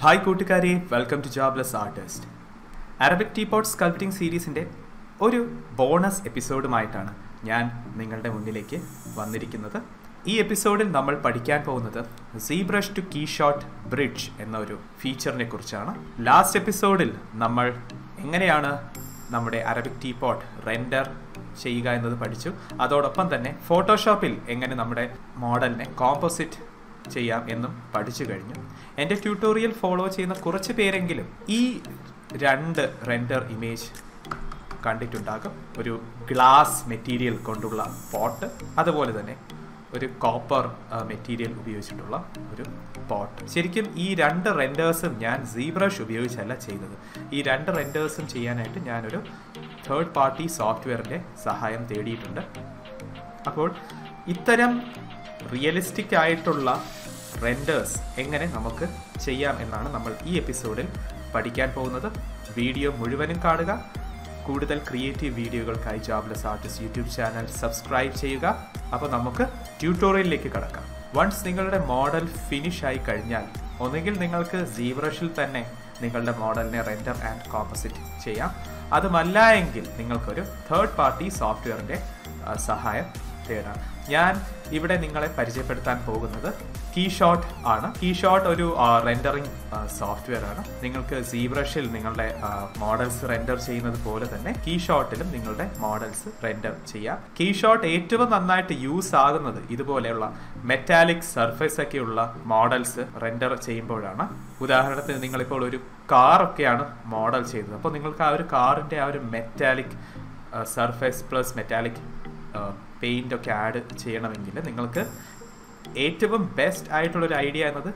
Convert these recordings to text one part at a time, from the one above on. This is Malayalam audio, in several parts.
ഹായ് കൂട്ടുകാരെ welcome to jobless artist Arabic teapot sculpting സീരീസിൻ്റെ ഒരു ബോണസ് എപ്പിസോഡുമായിട്ടാണ് ഞാൻ നിങ്ങളുടെ മുന്നിലേക്ക് വന്നിരിക്കുന്നത് ഈ എപ്പിസോഡിൽ നമ്മൾ പഠിക്കാൻ പോകുന്നത് ZBrush to KeyShot bridge എന്ന ഒരു ഫീച്ചറിനെ കുറിച്ചാണ് ലാസ്റ്റ് എപ്പിസോഡിൽ നമ്മൾ എങ്ങനെയാണ് നമ്മുടെ അറബിക് ടീപോട്ട് റെൻഡർ ചെയ്യുക എന്നത് പഠിച്ചു അതോടൊപ്പം തന്നെ ഫോട്ടോഷോപ്പിൽ എങ്ങനെ നമ്മുടെ മോഡലിനെ കോമ്പോസിറ്റ് ചെയ്യാം എന്നും പഠിച്ചു കഴിഞ്ഞു എൻ്റെ ട്യൂട്ടോറിയൽ ഫോളോ ചെയ്യുന്ന കുറച്ച് പേരെങ്കിലും ഈ രണ്ട് റെൻഡർ ഇമേജ് കണ്ടിട്ടുണ്ടാകും ഒരു ഗ്ലാസ് മെറ്റീരിയൽ കൊണ്ടുള്ള പോട്ട് അതുപോലെ തന്നെ ഒരു കോപ്പർ മെറ്റീരിയൽ ഉപയോഗിച്ചിട്ടുള്ള ഒരു പോട്ട് ശരിക്കും ഈ രണ്ട് റെൻഡേഴ്സും ഞാൻ സീബ്രഷ് ഉപയോഗിച്ചല്ല ചെയ്തത് ഈ രണ്ട് റെൻഡേഴ്സും ചെയ്യാനായിട്ട് ഞാനൊരു തേർഡ് പാർട്ടി സോഫ്റ്റ്വെയറിൻ്റെ സഹായം തേടിയിട്ടുണ്ട് അപ്പോൾ ഇത്തരം റിയലിസ്റ്റിക് ആയിട്ടുള്ള റെൻഡേഴ്സ് എങ്ങനെ നമുക്ക് ചെയ്യാം എന്നാണ് നമ്മൾ ഈ എപ്പിസോഡിൽ പഠിക്കാൻ പോകുന്നത് വീഡിയോ മുഴുവനും കാണുക കൂടുതൽ ക്രിയേറ്റീവ് വീഡിയോകൾക്കായി jobless artist YouTube channel subscribe ചെയ്യുക അപ്പോൾ നമുക്ക് ട്യൂട്ടോറിയലിലേക്ക് കടക്കാം വൺസ് നിങ്ങളുടെ മോഡൽ ഫിനിഷ് ആയി കഴിഞ്ഞാൽ ഒന്നുകിൽ നിങ്ങൾക്ക് സീബ്രഷിൽ തന്നെ നിങ്ങളുടെ മോഡലിനെ റെൻഡർ ആൻഡ് കോമ്പസിറ്റ് ചെയ്യാം അതുമല്ല എങ്കിൽ നിങ്ങൾക്കൊരു തേർഡ് പാർട്ടി സോഫ്റ്റ്വെയറിൻ്റെ സഹായം തേടാം ഞാൻ ഇവിടെ നിങ്ങളെ പരിചയപ്പെടുത്താൻ പോകുന്നത് കീ ഷോട്ട് ആണ് കീ ഷോട്ട് ഒരു റെൻഡറിങ് സോഫ്റ്റ്വെയർ ആണ് നിങ്ങൾക്ക് സീബ്രഷിൽ നിങ്ങളുടെ മോഡൽസ് റെൻഡർ ചെയ്യുന്നത് പോലെ തന്നെ കീ ഷോട്ടിലും നിങ്ങളുടെ മോഡൽസ് റെൻഡർ ചെയ്യാം കീ ഷോട്ട് ഏറ്റവും നന്നായിട്ട് യൂസ് ആകുന്നത് ഇതുപോലെയുള്ള മെറ്റാലിക് സർഫേസ് ഒക്കെയുള്ള മോഡൽസ് റെൻഡർ ചെയ്യുമ്പോഴാണ് ഉദാഹരണത്തിന് നിങ്ങളിപ്പോൾ ഒരു കാറൊക്കെയാണ് മോഡൽ ചെയ്തത് അപ്പോൾ നിങ്ങൾക്ക് ആ ഒരു കാറിൻ്റെ ആ ഒരു metallic surface plus metallic paint ഒക്കെ ആഡ് ചെയ്യണമെങ്കിൽ നിങ്ങൾക്ക് ഏറ്റവും ബെസ്റ്റ് ആയിട്ടുള്ള ഒരു ഐഡിയ എന്നത്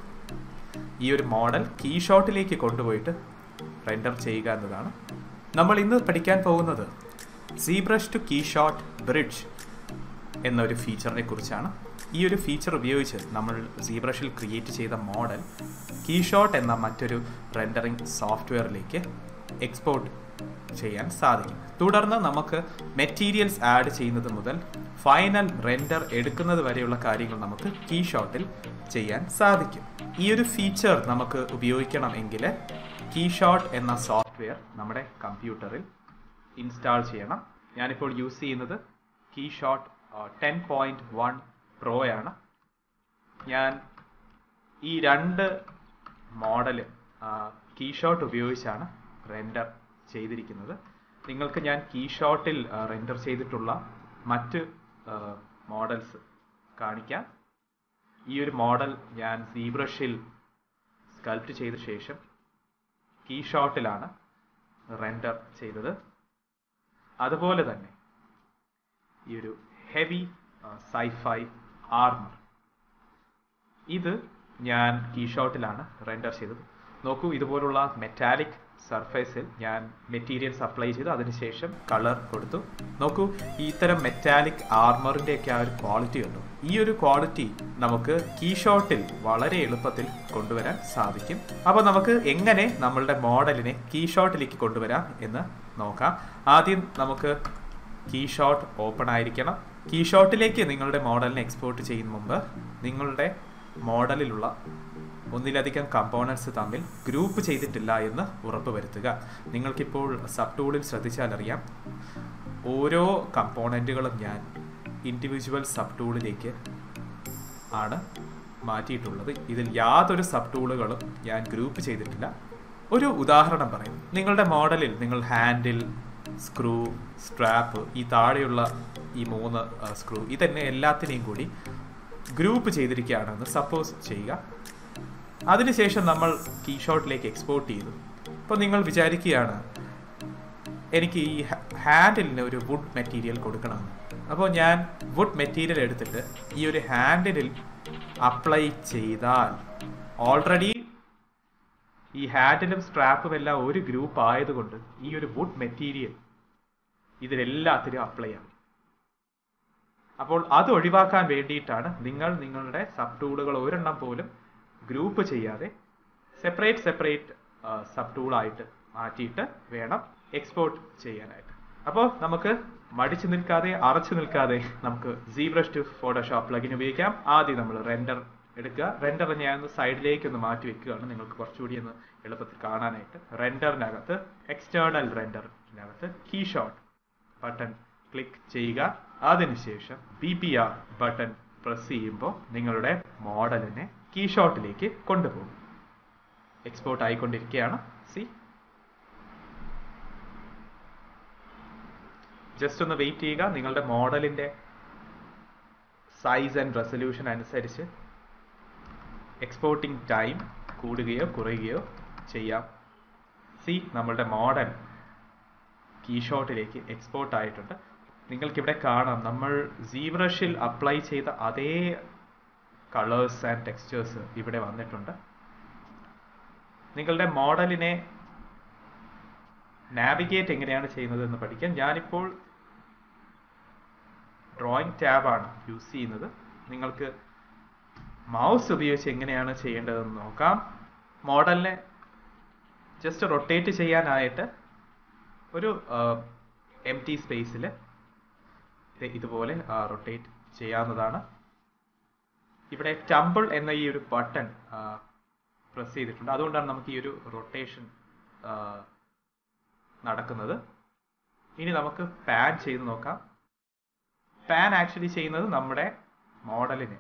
ഈ ഒരു മോഡൽ കീ ഷോട്ടിലേക്ക് കൊണ്ടുപോയിട്ട് റെൻഡർ ചെയ്യുക എന്നതാണ് നമ്മൾ ഇന്ന് പഠിക്കാൻ പോകുന്നത് ZBrush to KeyShot bridge എന്നൊരു ഫീച്ചറിനെ കുറിച്ചാണ് ഈ ഒരു ഫീച്ചർ ഉപയോഗിച്ച് നമ്മൾ സീബ്രഷിൽ ക്രിയേറ്റ് ചെയ്ത മോഡൽ കീ ഷോട്ട് എന്ന മറ്റൊരു റെൻഡറിങ് സോഫ്റ്റ്വെയറിലേക്ക് എക്സ്പോർട്ട് ചെയ്യാൻ സാധിക്കും തുടർന്ന് നമുക്ക് മെറ്റീരിയൽസ് ആഡ് ചെയ്യുന്നത് മുതൽ ഫൈനൽ റെൻഡർ എടുക്കുന്നത് വരെയുള്ള കാര്യങ്ങൾ നമുക്ക് കീ ഷോട്ടിൽ ചെയ്യാൻ സാധിക്കും ഈ ഒരു ഫീച്ചർ നമുക്ക് ഉപയോഗിക്കണം എങ്കിൽ കീ ഷോട്ട് എന്ന സോഫ്റ്റ്വെയർ നമ്മുടെ കമ്പ്യൂട്ടറിൽ ഇൻസ്റ്റാൾ ചെയ്യണം ഞാനിപ്പോൾ യൂസ് ചെയ്യുന്നത് KeyShot ten point one പ്രോയാണ് ഞാൻ ഈ രണ്ട് മോഡലും കീ ഷോട്ട് ഉപയോഗിച്ചാണ് റെൻഡർ ചെയ്തിരിക്കുന്നത് നിങ്ങൾക്ക് ഞാൻ കീ ഷോട്ടിൽ റെൻഡർ ചെയ്തിട്ടുള്ള മറ്റ് മോഡൽസ് കാണിക്കാം ഈ ഒരു മോഡൽ ഞാൻ സീബ്രഷിൽ സ്കൾപ്റ്റ് ചെയ്ത ശേഷം കീ ഷോട്ടിലാണ് റെൻഡർ ചെയ്തത് അതുപോലെ തന്നെ ഈ ഒരു ഹെവി സൈഫൈ ആർമർ ഇത് ഞാൻ കീ ഷോട്ടിലാണ് റെൻഡർ ചെയ്തത് നോക്കൂ ഇതുപോലുള്ള മെറ്റാലിക് സർഫേസിൽ ഞാൻ മെറ്റീരിയൽസ് അപ്ലൈ ചെയ്തു അതിനുശേഷം കളർ കൊടുത്തു നോക്കൂ ഇത്തരം മെറ്റാലിക് ആർമറിന്റെ ഒക്കെ ആ ഒരു ക്വാളിറ്റി ഉണ്ട് ഈ ഒരു ക്വാളിറ്റി നമുക്ക് കീ ഷോട്ടിൽ വളരെ എളുപ്പത്തിൽ കൊണ്ടുവരാൻ സാധിക്കും അപ്പോൾ നമുക്ക് എങ്ങനെ നമ്മളുടെ മോഡലിനെ കീ ഷോട്ടിലേക്ക് കൊണ്ടുവരാം എന്ന് നോക്കാം ആദ്യം നമുക്ക് കീ ഷോട്ട് ഓപ്പൺ ആയിരിക്കണം കീ ഷോട്ടിലേക്ക് നിങ്ങളുടെ മോഡലിനെ എക്സ്പോർട്ട് ചെയ്യുന്ന മുമ്പ് നിങ്ങളുടെ മോഡലിലുള്ള ഒന്നിലധികം കമ്പോണൻസ് തമ്മിൽ ഗ്രൂപ്പ് ചെയ്തിട്ടില്ല എന്ന് ഉറപ്പുവരുത്തുക നിങ്ങൾക്കിപ്പോൾ സബ് ടൂളിൽ ശ്രദ്ധിച്ചാൽ അറിയാം ഓരോ കമ്പോണൻറ്റുകളും ഞാൻ ഇൻഡിവിജ്വൽ സബ് ടൂളിലേക്ക് ആണ് മാറ്റിയിട്ടുള്ളത് ഇതിൽ യാതൊരു സബ് ടൂളുകളും ഞാൻ ഗ്രൂപ്പ് ചെയ്തിട്ടില്ല ഒരു ഉദാഹരണം പറയും നിങ്ങളുടെ മോഡലിൽ നിങ്ങൾ ഹാൻഡിൽ സ്ക്രൂ സ്ട്രാപ്പ് ഈ താഴെയുള്ള ഈ മൂന്ന് സ്ക്രൂ ഇതന്നെ എല്ലാത്തിനെയും കൂടി ഗ്രൂപ്പ് ചെയ്തിരിക്കുകയാണെന്ന് സപ്പോസ് ചെയ്യുക അതിനുശേഷം നമ്മൾ കീ ഷോട്ടിലേക്ക് എക്സ്പോർട്ട് ചെയ്തു അപ്പോൾ നിങ്ങൾ വിചാരിക്കുകയാണ് എനിക്ക് ഈ ഹാൻഡിലിന് ഒരു വുഡ് മെറ്റീരിയൽ കൊടുക്കണം അപ്പോൾ ഞാൻ വുഡ് മെറ്റീരിയൽ എടുത്തിട്ട് ഈ ഒരു ഹാൻഡിലിൽ അപ്ലൈ ചെയ്താൽ ഓൾറെഡി ഈ ഹാൻഡിലും സ്ട്രാപ്പും എല്ലാം ഒരു ഗ്രൂപ്പ് ആയതുകൊണ്ട് ഈ ഒരു വുഡ് മെറ്റീരിയൽ ഇതിലെല്ലാത്തിനും അപ്ലൈ ആവും അപ്പോൾ അത് ഒഴിവാക്കാൻ വേണ്ടിയിട്ടാണ് നിങ്ങൾ നിങ്ങളുടെ സബ് ടൂളുകൾ ഒരെണ്ണം പോലും ഗ്രൂപ്പ് ചെയ്യാതെ സെപ്പറേറ്റ് സെപ്പറേറ്റ് സബ് ടൂളായിട്ട് മാറ്റിയിട്ട് വേണം എക്സ്പോർട്ട് ചെയ്യാനായിട്ട് അപ്പോൾ നമുക്ക് മടിച്ചു നിൽക്കാതെ അറച്ചു നിൽക്കാതെ നമുക്ക് സീബ്രഷ് ടു ഫോട്ടോഷോപ്പ് പ്ലഗിൻ ഉപയോഗിക്കാം ആദ്യം നമ്മൾ റെൻഡർ എടുക്കുക റെൻഡർ ഞാൻ ഒന്ന് സൈഡിലേക്ക് ഒന്ന് മാറ്റി വെക്കുകയാണ് നിങ്ങൾക്ക് കുറച്ചുകൂടി ഒന്ന് എളുപ്പത്തിൽ കാണാനായിട്ട് റെൻഡറിനകത്ത് എക്സ്റ്റേണൽ റെൻഡറിനകത്ത് കീ ഷോട്ട് ബട്ടൺ ക്ലിക്ക് ചെയ്യുക അതിനുശേഷം B P R button press ചെയ്യുമ്പോൾ നിങ്ങളുടെ മോഡലിനെ കീ ഷോട്ടിലേക്ക് കൊണ്ടുപോകും എക്സ്പോർട്ട് ആയിക്കൊണ്ടിരിക്കുകയാണ് സി ജസ്റ്റ് ഒന്ന് വെയിറ്റ് ചെയ്യുക നിങ്ങളുടെ മോഡലിന്റെ സൈസ് ആൻഡ് റെസൊല്യൂഷൻ അനുസരിച്ച് എക്സ്പോർട്ടിംഗ് ടൈം കൂടുകയോ കുറയുകയോ ചെയ്യാം സി നമ്മളുടെ മോഡൽ കീഷോട്ടിലേക്ക് എക്സ്പോർട്ട് ആയിട്ടുണ്ട് നിങ്ങൾക്കിവിടെ കാണാം നമ്മൾ സീബ്രഷിൽ അപ്ലൈ ചെയ്ത അതേ കളേഴ്സ് ആൻഡ് ടെക്സ്ചേഴ്സ് ഇവിടെ വന്നിട്ടുണ്ട് നിങ്ങളുടെ മോഡലിനെ നാവിഗേറ്റ് എങ്ങനെയാണ് ചെയ്യുന്നത് എന്ന് പഠിക്കാൻ ഞാനിപ്പോൾ ഡ്രോയിങ് ടാബാണ് യൂസ് ചെയ്യുന്നത് നിങ്ങൾക്ക് മൗസ് ഉപയോഗിച്ച് എങ്ങനെയാണ് ചെയ്യേണ്ടതെന്ന് നോക്കാം മോഡലിനെ ജസ്റ്റ് റൊട്ടേറ്റ് ചെയ്യാനായിട്ട് ഒരു എം ടി സ്പേസിൽ ഇതുപോലെ റൊട്ടേറ്റ് ചെയ്യാവുന്നതാണ് ഇവിടെ ടംബിൾ എന്ന ഈ ഒരു ബട്ടൺ പ്രസ് ചെയ്തിട്ടുണ്ട് അതുകൊണ്ടാണ് നമുക്ക് ഈ ഒരു റൊട്ടേഷൻ നടക്കുന്നത് ഇനി നമുക്ക് പാൻ ചെയ്ത് നോക്കാം പാൻ ആക്ച്വലി ചെയ്യുന്നത് നമ്മുടെ മോഡലിനെ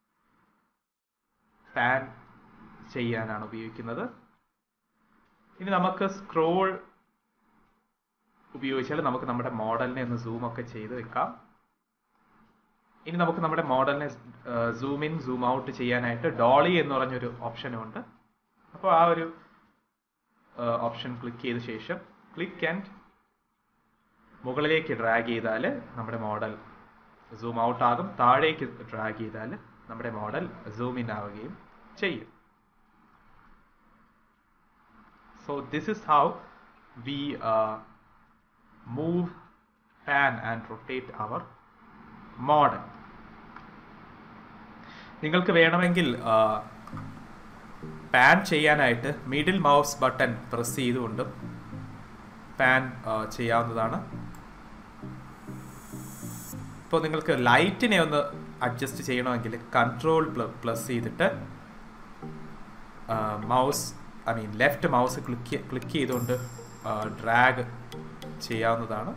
പാൻ ചെയ്യാനാണ് ഉപയോഗിക്കുന്നത് ഇനി നമുക്ക് സ്ക്രോൾ ഉപയോഗിച്ചാൽ നമുക്ക് നമ്മുടെ മോഡലിനെ ഒന്ന് സൂം ഒക്കെ ചെയ്ത് വെക്കാം ഇനി നമുക്ക് നമ്മുടെ മോഡലിനെ സൂം ഇൻ സൂം ഔട്ട് ചെയ്യാനായിട്ട് ഡോളി എന്ന് പറഞ്ഞൊരു ഓപ്ഷനും ഉണ്ട് അപ്പോൾ ആ ഒരു ഓപ്ഷൻ ക്ലിക്ക് ചെയ്ത ശേഷം ക്ലിക്ക് ആൻഡ് മുകളിലേക്ക് ഡ്രാഗ് ചെയ്താൽ നമ്മുടെ മോഡൽ സൂം ഔട്ട് ആകും താഴേക്ക് ഡ്രാഗ് ചെയ്താൽ നമ്മുടെ മോഡൽ സൂം ഇൻ ആവുകയും ചെയ്യും so this is how we move pan and rotate our model നിങ്ങൾക്ക് വേണമെങ്കിൽ പാൻ ചെയ്യാനായിട്ട് മിഡിൽ മൗസ് ബട്ടൺ പ്രസ് ചെയ്തുകൊണ്ടും പാൻ ചെയ്യാവുന്നതാണ് ഇപ്പോൾ നിങ്ങൾക്ക് ലൈറ്റിനെ ഒന്ന് അഡ്ജസ്റ്റ് ചെയ്യണമെങ്കിൽ കൺട്രോൾ പ്ലസ് ചെയ്തിട്ട് mouse I mean left mouse click click ചെയ്തുകൊണ്ട് ഡ്രാഗ് ചെയ്യാവുന്നതാണ്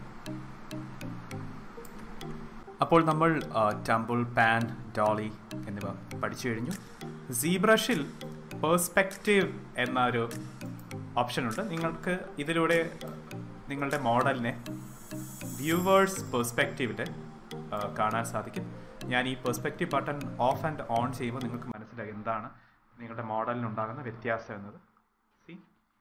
അപ്പോൾ നമ്മൾ ടംബിൾ പാൻ ഡോളി എന്നിവ പഠിച്ചു കഴിഞ്ഞു സീബ്രഷിൽ പേഴ്സ്പെക്റ്റീവ് എന്ന ഒരു ഓപ്ഷൻ ഉണ്ട് നിങ്ങൾക്ക് ഇതിലൂടെ നിങ്ങളുടെ മോഡലിനെ വ്യൂവേഴ്സ് പെർസ്പെക്റ്റീവിൽ കാണാൻ സാധിക്കും ഞാൻ ഈ perspective button off and on ചെയ്യുമ്പോൾ നിങ്ങൾക്ക് മനസ്സിലാകും എന്താണ് നിങ്ങളുടെ മോഡലിന് ഉണ്ടാകുന്ന വ്യത്യാസം എന്നത് സി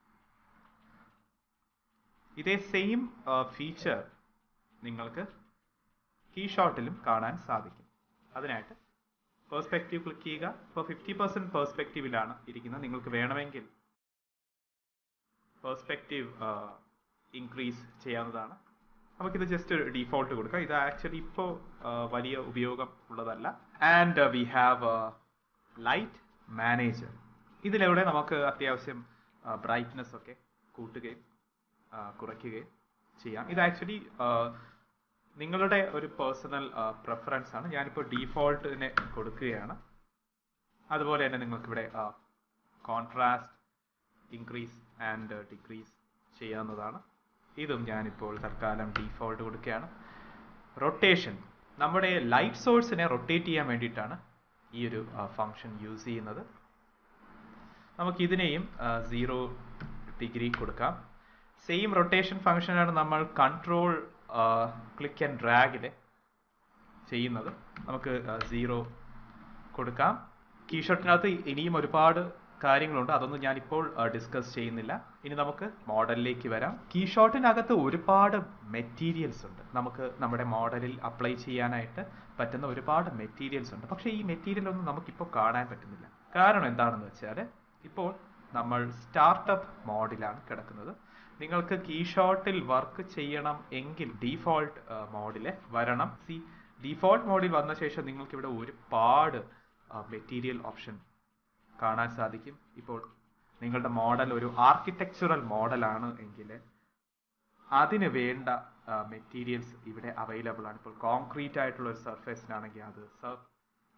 ഇതേ സെയിം ഫീച്ചർ നിങ്ങൾക്ക് കീ ഷോട്ടിലും കാണാൻ സാധിക്കും അതിനായിട്ട് പെർസ്പെക്റ്റീവ് ക്ലിക്ക് ചെയ്യുക ഇപ്പോൾ ഫിഫ്റ്റി പെർസെൻറ്റ് പെർസ്പെക്റ്റീവിലാണ് ഇരിക്കുന്നത് നിങ്ങൾക്ക് വേണമെങ്കിൽ പെർസ്പെക്റ്റീവ് ഇൻക്രീസ് ചെയ്യാവുന്നതാണ് നമുക്കിത് ജസ്റ്റ് ഒരു ഡീഫോൾട്ട് കൊടുക്കാം ഇത് ആക്ച്വലി ഇപ്പോൾ വലിയ ഉപയോഗം ഉള്ളതല്ല and we have light manager ഇതിലൂടെ നമുക്ക് അത്യാവശ്യം ബ്രൈറ്റ്നെസ് ഒക്കെ കൂട്ടുകയും കുറയ്ക്കുകയും ചെയ്യാം ഇത് ആക്ച്വലി നിങ്ങളുടെ ഒരു പേഴ്സണൽ പ്രിഫറൻസ് ആണ് ഞാനിപ്പോൾ ഡീഫോൾട്ടിനെ കൊടുക്കുകയാണ് അതുപോലെ തന്നെ നിങ്ങൾക്കിവിടെ കോൺട്രാസ്റ്റ് ഇൻക്രീസ് ആൻഡ് ഡിക്രീസ് ചെയ്യാവുന്നതാണ് ഇതും ഞാനിപ്പോൾ തൽക്കാലം ഡീഫോൾട്ട് കൊടുക്കുകയാണ് റൊട്ടേഷൻ നമ്മുടെ ലൈറ്റ് സോഴ്സിനെ റൊട്ടേറ്റ് ചെയ്യാൻ വേണ്ടിയിട്ടാണ് ഈ ഒരു ഫങ്ഷൻ യൂസ് ചെയ്യുന്നത് നമുക്ക് ഇതിനെയും സീറോ ഡിഗ്രി കൊടുക്കാം സെയിം റൊട്ടേഷൻ ഫങ്ഷനാണ് നമ്മൾ കൺട്രോൾ ക്ലിക്ക് ആൻഡ് ഡ്രാഗിൽ ചെയ്യുന്നത് നമുക്ക് സീറോ കൊടുക്കാം കീഷോട്ടിനകത്ത് ഇനിയും ഒരുപാട് കാര്യങ്ങളുണ്ട് അതൊന്നും ഞാനിപ്പോൾ ഡിസ്കസ് ചെയ്യുന്നില്ല ഇനി നമുക്ക് മോഡലിലേക്ക് വരാം കീഷോട്ടിനകത്ത് ഒരുപാട് മെറ്റീരിയൽസ് ഉണ്ട് നമുക്ക് നമ്മുടെ മോഡലിൽ അപ്ലൈ ചെയ്യാനായിട്ട് പറ്റുന്ന ഒരുപാട് മെറ്റീരിയൽസ് ഉണ്ട് പക്ഷേ ഈ മെറ്റീരിയൽ ഒന്നും നമുക്കിപ്പോൾ കാണാൻ പറ്റുന്നില്ല കാരണം എന്താണെന്ന് വെച്ചാൽ ഇപ്പോൾ നമ്മൾ സ്റ്റാർട്ടപ്പ് മോഡിലാണ് കിടക്കുന്നത് നിങ്ങൾക്ക് കീഷോട്ടിൽ വർക്ക് ചെയ്യണം എങ്കിൽ ഡീഫോൾട്ട് മോഡിലെ വരണം സി ഡീഫോൾട്ട് മോഡിൽ വന്ന ശേഷം നിങ്ങൾക്ക് ഇവിടെ ഒരുപാട് മെറ്റീരിയൽ ഓപ്ഷൻ കാണാൻ സാധിക്കും ഇപ്പോൾ നിങ്ങളുടെ മോഡൽ ഒരു ആർക്കിടെക്ചറൽ മോഡലാണ് എങ്കിൽ അതിന് വേണ്ട മെറ്റീരിയൽസ് ഇവിടെ അവൈലബിൾ ആണ് ഇപ്പോൾ കോൺക്രീറ്റ് ആയിട്ടുള്ള ഒരു സർഫേസിനാണെങ്കിൽ അത്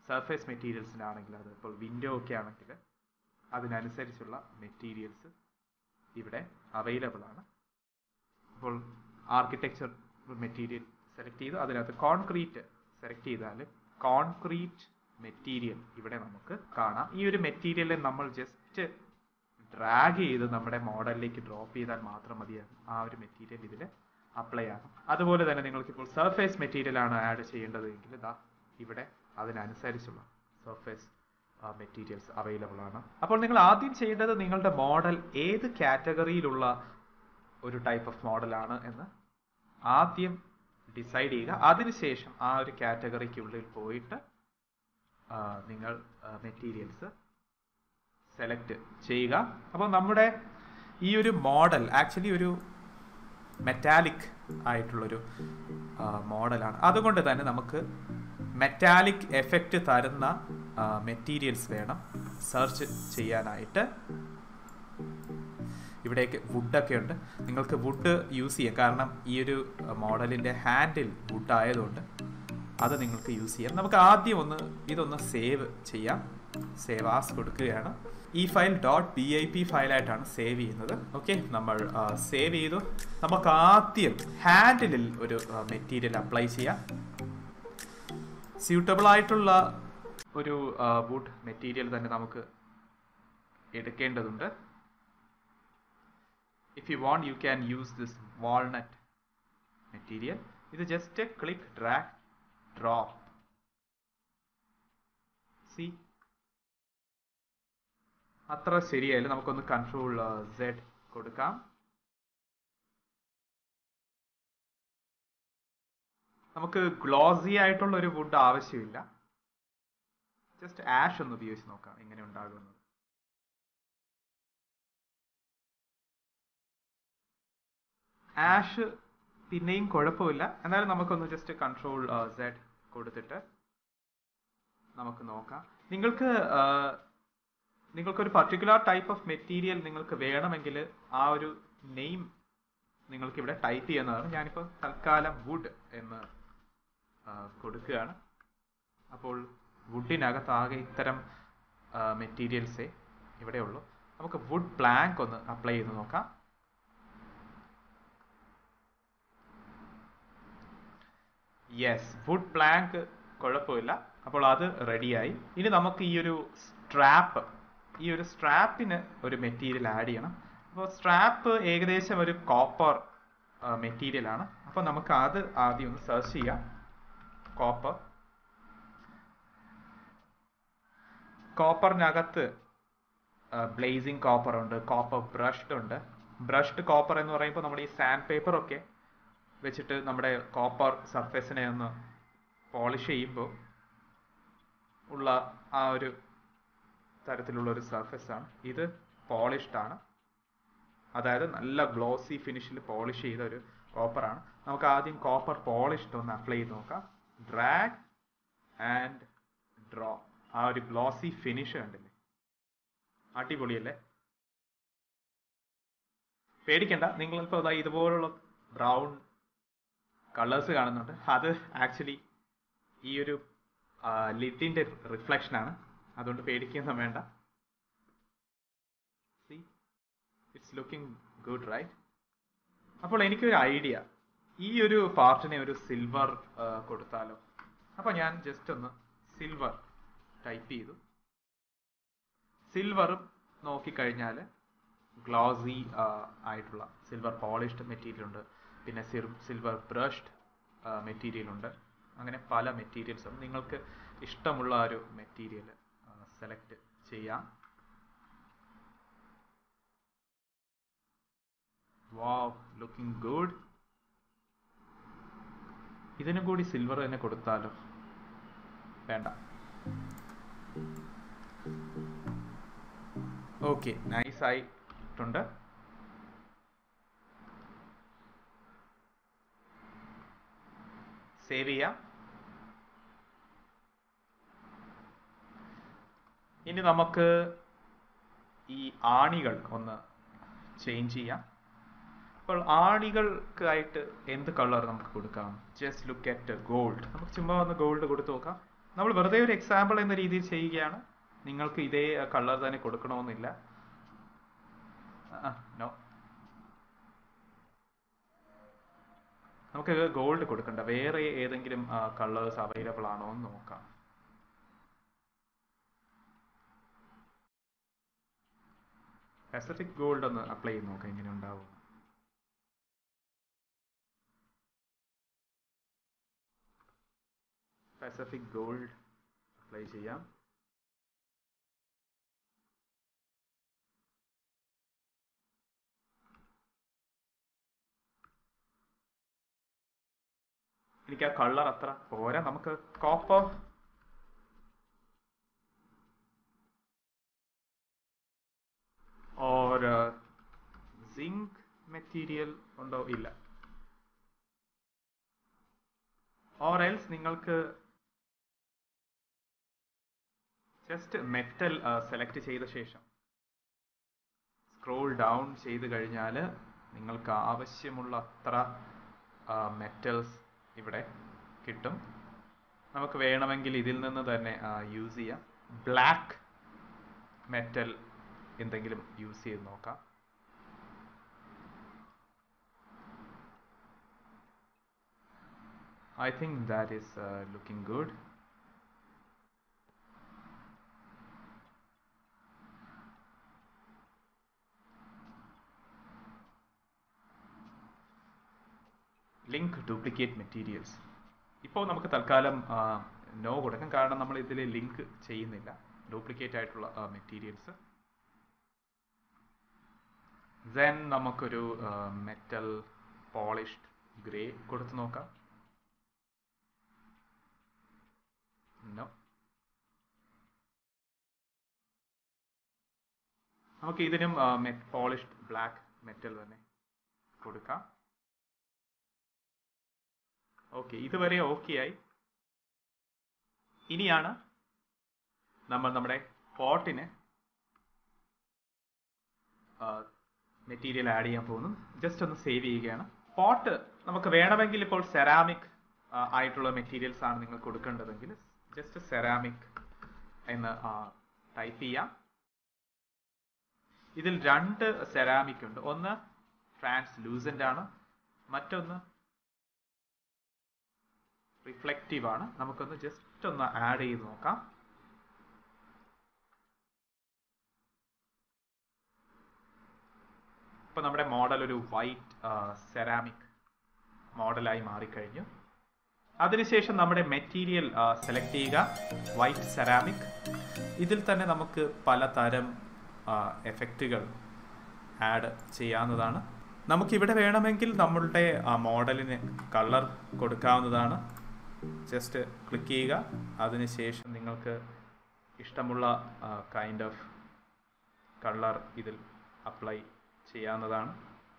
സർഫേസ് മെറ്റീരിയൽസിനാണെങ്കിൽ അത് ഇപ്പോൾ വിൻഡോ ഒക്കെ ആണെങ്കിൽ അതിനനുസരിച്ചുള്ള മെറ്റീരിയൽസ് ഇവിടെ അവൈലബിൾ ആണ് അപ്പോൾ ആർക്കിടെക്ചർ മെറ്റീരിയൽ സെലക്ട് ചെയ്ത് അതിനകത്ത് കോൺക്രീറ്റ് സെലക്ട് ചെയ്താൽ കോൺക്രീറ്റ് മെറ്റീരിയൽ ഇവിടെ നമുക്ക് കാണാം ഈ ഒരു മെറ്റീരിയൽ നമ്മൾ ജസ്റ്റ് ഡ്രാഗ് ചെയ്ത് നമ്മുടെ മോഡലിലേക്ക് ഡ്രോപ്പ് ചെയ്താൽ മാത്രം മതിയാകും ആ ഒരു മെറ്റീരിയൽ ഇതിൽ അപ്ലൈ ആകും അതുപോലെ തന്നെ നിങ്ങൾക്ക് ഇപ്പോൾ സർഫേസ് മെറ്റീരിയൽ ആണ് ആഡ് ചെയ്യേണ്ടത് എങ്കിൽ ഇതാ ഇവിടെ അതിനനുസരിച്ചുള്ള സർഫേസ് മെറ്റീരിയൽസ് അവൈലബിൾ ആണ് അപ്പോൾ നിങ്ങൾ ആദ്യം ചെയ്യേണ്ടത് നിങ്ങളുടെ മോഡൽ ഏത് കാറ്റഗറിയിലുള്ള ഒരു ടൈപ്പ് ഓഫ് മോഡലാണ് എന്ന് ആദ്യം ഡിസൈഡ് ചെയ്യുക അതിനുശേഷം ആ ഒരു കാറ്റഗറിക്കുള്ളിൽ പോയിട്ട് ആ, നിങ്ങൾ മെറ്റീരിയൽസ് സെലക്ട് ചെയ്യുക അപ്പോൾ നമ്മുടെ ഈ ഒരു മോഡൽ ആക്ച്വലി ഒരു മെറ്റാലിക് ആയിട്ടുള്ളൊരു മോഡലാണ് അതുകൊണ്ട് തന്നെ നമുക്ക് മെറ്റാലിക് എഫക്റ്റ് തരുന്ന മെറ്റീരിയൽസ് വേണം സെർച്ച് ചെയ്യാനായിട്ട് ഇവിടേക്ക് വുഡൊക്കെ ഉണ്ട് നിങ്ങൾക്ക് വുഡ് യൂസ് ചെയ്യാം കാരണം ഈ ഒരു മോഡലിൻ്റെ ഹാൻഡിൽ വുഡ് ആയതുകൊണ്ട് അത് നിങ്ങൾക്ക് യൂസ് ചെയ്യാം നമുക്ക് ആദ്യം ഒന്ന് ഇതൊന്ന് സേവ് ചെയ്യാം സേവ് ആസ് കൊടുക്കുകയാണ് ഈ file dot B I P ഫയലായിട്ടാണ് സേവ് ചെയ്യുന്നത് ഓക്കെ നമ്മൾ സേവ് ചെയ്തു നമുക്ക് ആദ്യം ഹാൻഡിലിൽ ഒരു മെറ്റീരിയൽ അപ്ലൈ ചെയ്യാം സ്യൂട്ടബിൾ ആയിട്ടുള്ള ഒരു വുഡ് മെറ്റീരിയൽ തന്നെ നമുക്ക് എടുക്കേണ്ടതുണ്ട് if you want you can use this walnut material ഇത് just click drag drop see അത്ര ശരിയായില്ല നമുക്കൊന്ന് കൺട്രോൾ സെഡ് കൊടുക്കാം നമുക്ക് ഗ്ലോസി ആയിട്ടുള്ള ഒരു വുഡ് ആവശ്യമില്ല ജസ്റ്റ് ആഷ് ഒന്ന് ഉപയോഗിച്ച് നോക്കാം എങ്ങനെ ഉണ്ടാകുന്നത് ആഷ് പിന്നെയും കുഴപ്പമില്ല എന്നാലും നമുക്കൊന്ന് ജസ്റ്റ് കൺട്രോൾ സെഡ് കൊടുത്തിട്ട് നമുക്ക് നോക്കാം നിങ്ങൾക്ക് ആ, നിങ്ങൾക്കൊരു പർട്ടിക്കുലർ ടൈപ്പ് ഓഫ് മെറ്റീരിയൽ നിങ്ങൾക്ക് വേണമെങ്കിൽ ആ ഒരു നെയിം നിങ്ങൾക്ക് ഇവിടെ ടൈപ്പ് ചെയ്യുന്നതാണ് ഞാനിപ്പോൾ തൽക്കാലം വുഡ് എന്ന് ആ, കൊടുക്കുകയാണ് അപ്പോൾ വുഡിനകത്താകെ ഇത്തരം മെറ്റീരിയൽസേ ഇവിടെ ഉള്ളൂ നമുക്ക് വുഡ് പ്ലാങ്ക് ഒന്ന് അപ്ലൈ ചെയ്ത് നോക്കാം യെസ് വുഡ് പ്ലാങ്ക് കുഴപ്പമില്ല അപ്പോൾ അത് റെഡിയായി ഇനി നമുക്ക് ഈ ഒരു സ്ട്രാപ്പ് ഈ ഒരു സ്ട്രാപ്പിന് ഒരു മെറ്റീരിയൽ ആഡ് ചെയ്യണം അപ്പോൾ സ്ട്രാപ്പ് ഏകദേശം ഒരു കോപ്പർ മെറ്റീരിയൽ ആണ് അപ്പോൾ നമുക്ക് അത് ആദ്യം ഒന്ന് സെർച്ച് ചെയ്യാം കോപ്പർ കോപ്പറിനകത്ത് ബ്ലേസിങ് കോപ്പർ ഉണ്ട് കോപ്പർ ബ്രഷ്ഡ് ഉണ്ട് ബ്രഷ്ഡ് കോപ്പർ എന്ന് പറയുമ്പോൾ നമ്മൾ ഈ സാൻഡ് പേപ്പർ ഒക്കെ വെച്ചിട്ട് നമ്മുടെ കോപ്പർ സർഫേസിനെ ഒന്ന് പോളിഷ് ചെയ്യുമ്പോൾ ഉള്ള ആ ഒരു തരത്തിലുള്ള ഒരു സർഫേസ് ആണ് ഇത് പോളിഷ്ഡ് ആണ് അതായത് നല്ല ഗ്ലോസി ഫിനിഷിൽ പോളിഷ് ചെയ്ത ഒരു കോപ്പർ ആണ് നമുക്ക് ആദ്യം കോപ്പർ പോളിഷ്ഡ് ഒന്ന് അപ്ലൈ ചെയ്ത് നോക്കാം ഡ്രാഗ് ആൻഡ് ഡ്രോ ആ ഒരു ഗ്ലോസി ഫിനിഷ് കണ്ടില്ലേ അടിപൊളിയല്ലേ പേടിക്കണ്ട നിങ്ങളിപ്പോൾ ഇതാ ഇതുപോലുള്ള ബ്രൗൺ കളേഴ്സ് കാണുന്നുണ്ട് അത് ആക്ച്വലി ഈ ഒരു ലിഡിന്റെ റിഫ്ലക്ഷൻ ആണ് അതുകൊണ്ട് പേടിക്കൊന്നും വേണ്ട see it's looking good right അപ്പോൾ എനിക്കൊരു ഐഡിയ ഈ ഒരു പാർട്ടിനെ ഒരു സിൽവർ കൊടുത്താലോ അപ്പോൾ ഞാൻ ജസ്റ്റ് ഒന്ന് സിൽവർ ടൈപ്പ് ചെയ്തു സിൽവറും നോക്കിക്കഴിഞ്ഞാൽ ഗ്ലോസി ആയിട്ടുള്ള സിൽവർ പോളിഷ്ഡ് മെറ്റീരിയൽ ഉണ്ട് പിന്നെ സിൽവർ ബ്രഷ്ഡ് മെറ്റീരിയൽ ഉണ്ട് അങ്ങനെ പല മെറ്റീരിയൽസ് ഉണ്ട് നിങ്ങൾക്ക് ഇഷ്ടമുള്ള ഒരു മെറ്റീരിയൽ സെലക്ട് ചെയ്യാം വാവ് ലുക്കിംഗ് ഗുഡ് ഇതിനും കൂടി സിൽവർ തന്നെ കൊടുത്താലോ വേണ്ട ഓക്കെ നൈസ് ആയിട്ടുണ്ട് സേവ് ചെയ്യാം ഇനി നമുക്ക് ഈ ആണികൾ ഒന്ന് ചേഞ്ച് ചെയ്യാം അപ്പോൾ ആണികൾക്കായിട്ട് എന്ത് കളർ നമുക്ക് കൊടുക്കാം ജസ്റ്റ് ലുക്ക് അറ്റ് ഗോൾഡ് നമുക്ക് ചുമ്മാ ഒന്ന് ഗോൾഡ് കൊടുത്തു നോക്കാം നമ്മൾ വെറുതെ ഒരു എക്സാമ്പിൾ എന്ന രീതിയിൽ ചെയ്യുകയാണ് നിങ്ങൾക്ക് ഇതേ കളർ തന്നെ കൊടുക്കണമെന്നില്ല നോ നമുക്ക് ഗോൾഡ് കൊടുക്കണ്ട വേറെ ഏതെങ്കിലും കളേഴ്സ് അവൈലബിൾ ആണോ എന്ന് നോക്കാം പസഫിക് ഗോൾഡ് ഒന്ന് അപ്ലൈ ചെയ്ത് നോക്കാം എങ്ങനെ ഉണ്ടാവും പസഫിക് ഗോൾഡ് അപ്ലൈ ചെയ്യാം എനിക്ക് ആ കളർ അത്ര പോരാ നമുക്ക് കോപ്പർ ഓർ സിങ്ക് മെറ്റീരിയൽ ഉണ്ടോ ഇല്ല ഓർ എൽസ് നിങ്ങൾക്ക് ജസ്റ്റ് മെറ്റൽ സെലക്ട് ചെയ്ത ശേഷം സ്ക്രോൾ ഡൗൺ ചെയ്ത് കഴിഞ്ഞാൽ നിങ്ങൾക്ക് ആവശ്യമുള്ള അത്ര മെറ്റൽസ് ഇവിടെ കിട്ടും നമുക്ക് വേണമെങ്കിൽ ഇതിൽ നിന്ന് തന്നെ യൂസ് ചെയ്യാം ബ്ലാക്ക് മെറ്റൽ എന്തെങ്കിലും യൂസ് ചെയ്ത് നോക്കാം I think that is uh, looking good. Link duplicate materials ഇപ്പോൾ നമുക്ക് തൽക്കാലം നോ കൊടുക്കാം കാരണം നമ്മൾ ഇതിൽ ലിങ്ക് ചെയ്യുന്നില്ല ഡ്യൂപ്ലിക്കേറ്റ് ആയിട്ടുള്ള മെറ്റീരിയൽസ് ദെൻ നമുക്കൊരു മെറ്റൽ പോളിഷ്ഡ് ഗ്രേ കൊടുത്ത് നോക്കാം നോ നമുക്ക് ഇതിനും പോളിഷ്ഡ് ബ്ലാക്ക് മെറ്റൽ തന്നെ കൊടുക്കാം ഓക്കെ ഇതുവരെ ഓക്കെ ആയി ഇനിയാണ് നമ്മൾ നമ്മുടെ പോട്ടിന് മെറ്റീരിയൽ ആഡ് ചെയ്യാൻ പോകുന്നു ജസ്റ്റ് ഒന്ന് സേവ് ചെയ്യുകയാണ് പോട്ട് നമുക്ക് വേണമെങ്കിൽ ഇപ്പോൾ സെറാമിക് ആയിട്ടുള്ള മെറ്റീരിയൽസ് ആണ് നിങ്ങൾ കൊടുക്കേണ്ടതെങ്കിൽ ജസ്റ്റ് സെറാമിക് എന്ന് ടൈപ്പ് ചെയ്യാം ഇതിൽ രണ്ട് സെറാമിക് ഉണ്ട് ഒന്ന് ട്രാൻസ്ലൂസന്റ് ആണ് മറ്റൊന്ന് റിഫ്ലക്റ്റീവ് ആണ് നമുക്കൊന്ന് ജസ്റ്റ് ഒന്ന് ആഡ് ചെയ്ത് നോക്കാം ഇപ്പൊ നമ്മുടെ മോഡൽ ഒരു വൈറ്റ് സെറാമിക് മോഡലായി മാറിക്കഴിഞ്ഞു അതിനുശേഷം നമ്മുടെ മെറ്റീരിയൽ സെലക്ട് ചെയ്യുക വൈറ്റ് സെറാമിക് ഇതിൽ തന്നെ നമുക്ക് പലതരം എഫക്റ്റുകൾ ആഡ് ചെയ്യാവുന്നതാണ് നമുക്കിവിടെ വേണമെങ്കിൽ നമ്മളുടെ മോഡലിന് കളർ കൊടുക്കാവുന്നതാണ് ജസ്റ്റ് ക്ലിക്ക് ചെയ്യുക അതിനുശേഷം നിങ്ങൾക്ക് ഇഷ്ടമുള്ള കൈൻഡ് ഓഫ് കളർ ഇതിൽ അപ്ലൈ ചെയ്യാവുന്നതാണ്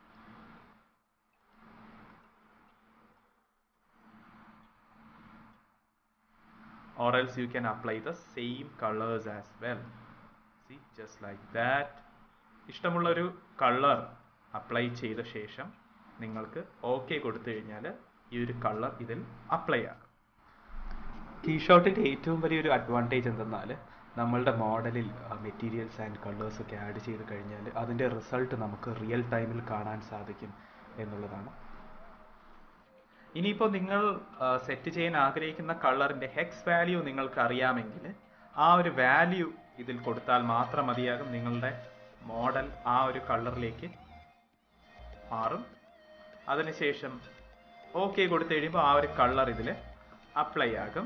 or else you can apply the same colors as well see just like that ഇഷ്ടമുള്ള ഒരു കളർ അപ്ലൈ ചെയ്ത ശേഷം നിങ്ങൾക്ക് ഓക്കെ കൊടുത്തു കഴിഞ്ഞാൽ ഈ ഒരു കളർ ഇതിൽ അപ്ലൈ ആകും ടീഷർട്ടിൻ്റെ ഏറ്റവും വലിയൊരു അഡ്വാൻറ്റേജ് എന്തെന്നാൽ നമ്മളുടെ മോഡലിൽ മെറ്റീരിയൽസ് ആൻഡ് കളേഴ്സ് ഒക്കെ ആഡ് ചെയ്ത് കഴിഞ്ഞാൽ അതിൻ്റെ റിസൾട്ട് നമുക്ക് റിയൽ ടൈമിൽ കാണാൻ സാധിക്കും എന്നുള്ളതാണ് ഇനിയിപ്പോൾ നിങ്ങൾ സെറ്റ് ചെയ്യാൻ ആഗ്രഹിക്കുന്ന കളറിന്റെ ഹെക്സ് വാല്യൂ നിങ്ങൾക്ക് അറിയാമെങ്കിൽ ആ ഒരു വാല്യൂ ഇതിൽ കൊടുത്താൽ മാത്രം മതിയാകും നിങ്ങളുടെ മോഡൽ ആ ഒരു കളറിലേക്ക് മാറും അതിനുശേഷം ഓക്കെ കൊടുത്തു കഴിയുമ്പോൾ ആ ഒരു കളർ ഇതിൽ അപ്ലൈ ആകും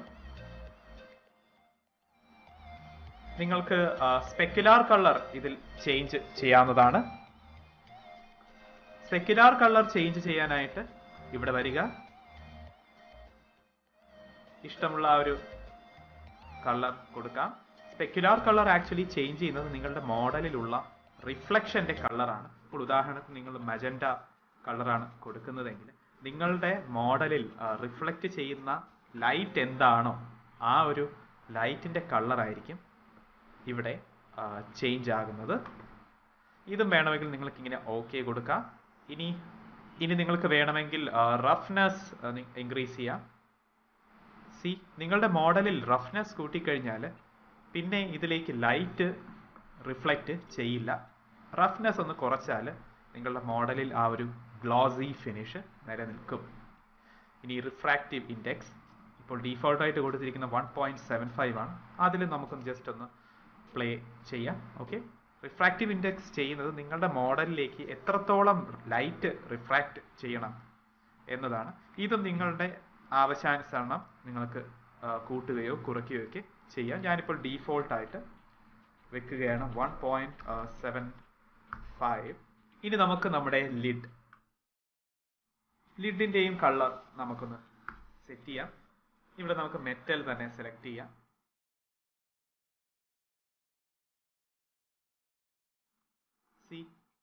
നിങ്ങൾക്ക് സ്പെക്കുലാർ കളർ ഇതിൽ ചേഞ്ച് ചെയ്യാവുന്നതാണ് സ്പെക്കുലാർ കളർ ചേഞ്ച് ചെയ്യാനായിട്ട് ഇവിടെ വരിക ഇഷ്ടമുള്ള ആ ഒരു കളർ കൊടുക്കാം സ്പെക്കുലാർ കളർ ആക്ച്വലി ചേഞ്ച് ചെയ്യുന്നത് നിങ്ങളുടെ മോഡലിലുള്ള റിഫ്ലക്ഷന്റെ കളറാണ് ഇപ്പോൾ ഉദാഹരണത്തിന് നിങ്ങൾ മജൻഡ കളറാണ് കൊടുക്കുന്നതെങ്കിൽ നിങ്ങളുടെ മോഡലിൽ റിഫ്ലക്റ്റ് ചെയ്യുന്ന ലൈറ്റ് എന്താണോ ആ ഒരു ലൈറ്റിന്റെ കളറായിരിക്കും ഇവിടെ ചേഞ്ച് ആകുന്നത് ഇതും വേണമെങ്കിൽ നിങ്ങൾക്ക് ഇങ്ങനെ ഓക്കെ കൊടുക്കാം ഇനി ഇനി നിങ്ങൾക്ക് വേണമെങ്കിൽ റഫ്നെസ് ഇൻക്രീസ് ചെയ്യാം സി നിങ്ങളുടെ മോഡലിൽ റഫ്നെസ് കൂട്ടിക്കഴിഞ്ഞാൽ പിന്നെ ഇതിലേക്ക് ലൈറ്റ് റിഫ്ലക്റ്റ് ചെയ്യില്ല റഫ്നെസ് ഒന്ന് കുറച്ചാൽ നിങ്ങളുടെ മോഡലിൽ ആ ഒരു ഗ്ലോസി ഫിനിഷ് നിലനിൽക്കും ഇനി റിഫ്രാക്റ്റീവ് ഇൻഡെക്സ് ഇപ്പോൾ ഡീഫോൾട്ടായിട്ട് കൊടുത്തിരിക്കുന്ന വൺ പോയിന്റ് സെവൻ ഫൈവ് ആണ് അതിൽ നമുക്കൊന്ന് ജസ്റ്റ് ഒന്ന് പ്ലേ ചെയ്യാം ഓക്കെ റിഫ്രാക്റ്റീവ് ഇൻഡെക്സ് ചെയ്യുന്നത് നിങ്ങളുടെ മോഡലിലേക്ക് എത്രത്തോളം ലൈറ്റ് റിഫ്രാക്റ്റ് ചെയ്യണം എന്നതാണ് ഇത് നിങ്ങളുടെ ആവശ്യാനുസരണം നിങ്ങൾക്ക് ആ, കൂട്ടുകയോ കുറയ്ക്കുകയോ ഒക്കെ ചെയ്യാം ഞാനിപ്പോൾ ഡീഫോൾട്ടായിട്ട് വെക്കുകയാണ് വൺ പോയിന്റ് സെവൻ ഫൈവ് ഇനി നമുക്ക് നമ്മുടെ ലിഡ് ലിഡിന്റെയും കളർ നമുക്കൊന്ന് സെറ്റ് ചെയ്യാം ഇവിടെ നമുക്ക് മെറ്റൽ തന്നെ സെലക്ട് ചെയ്യാം സി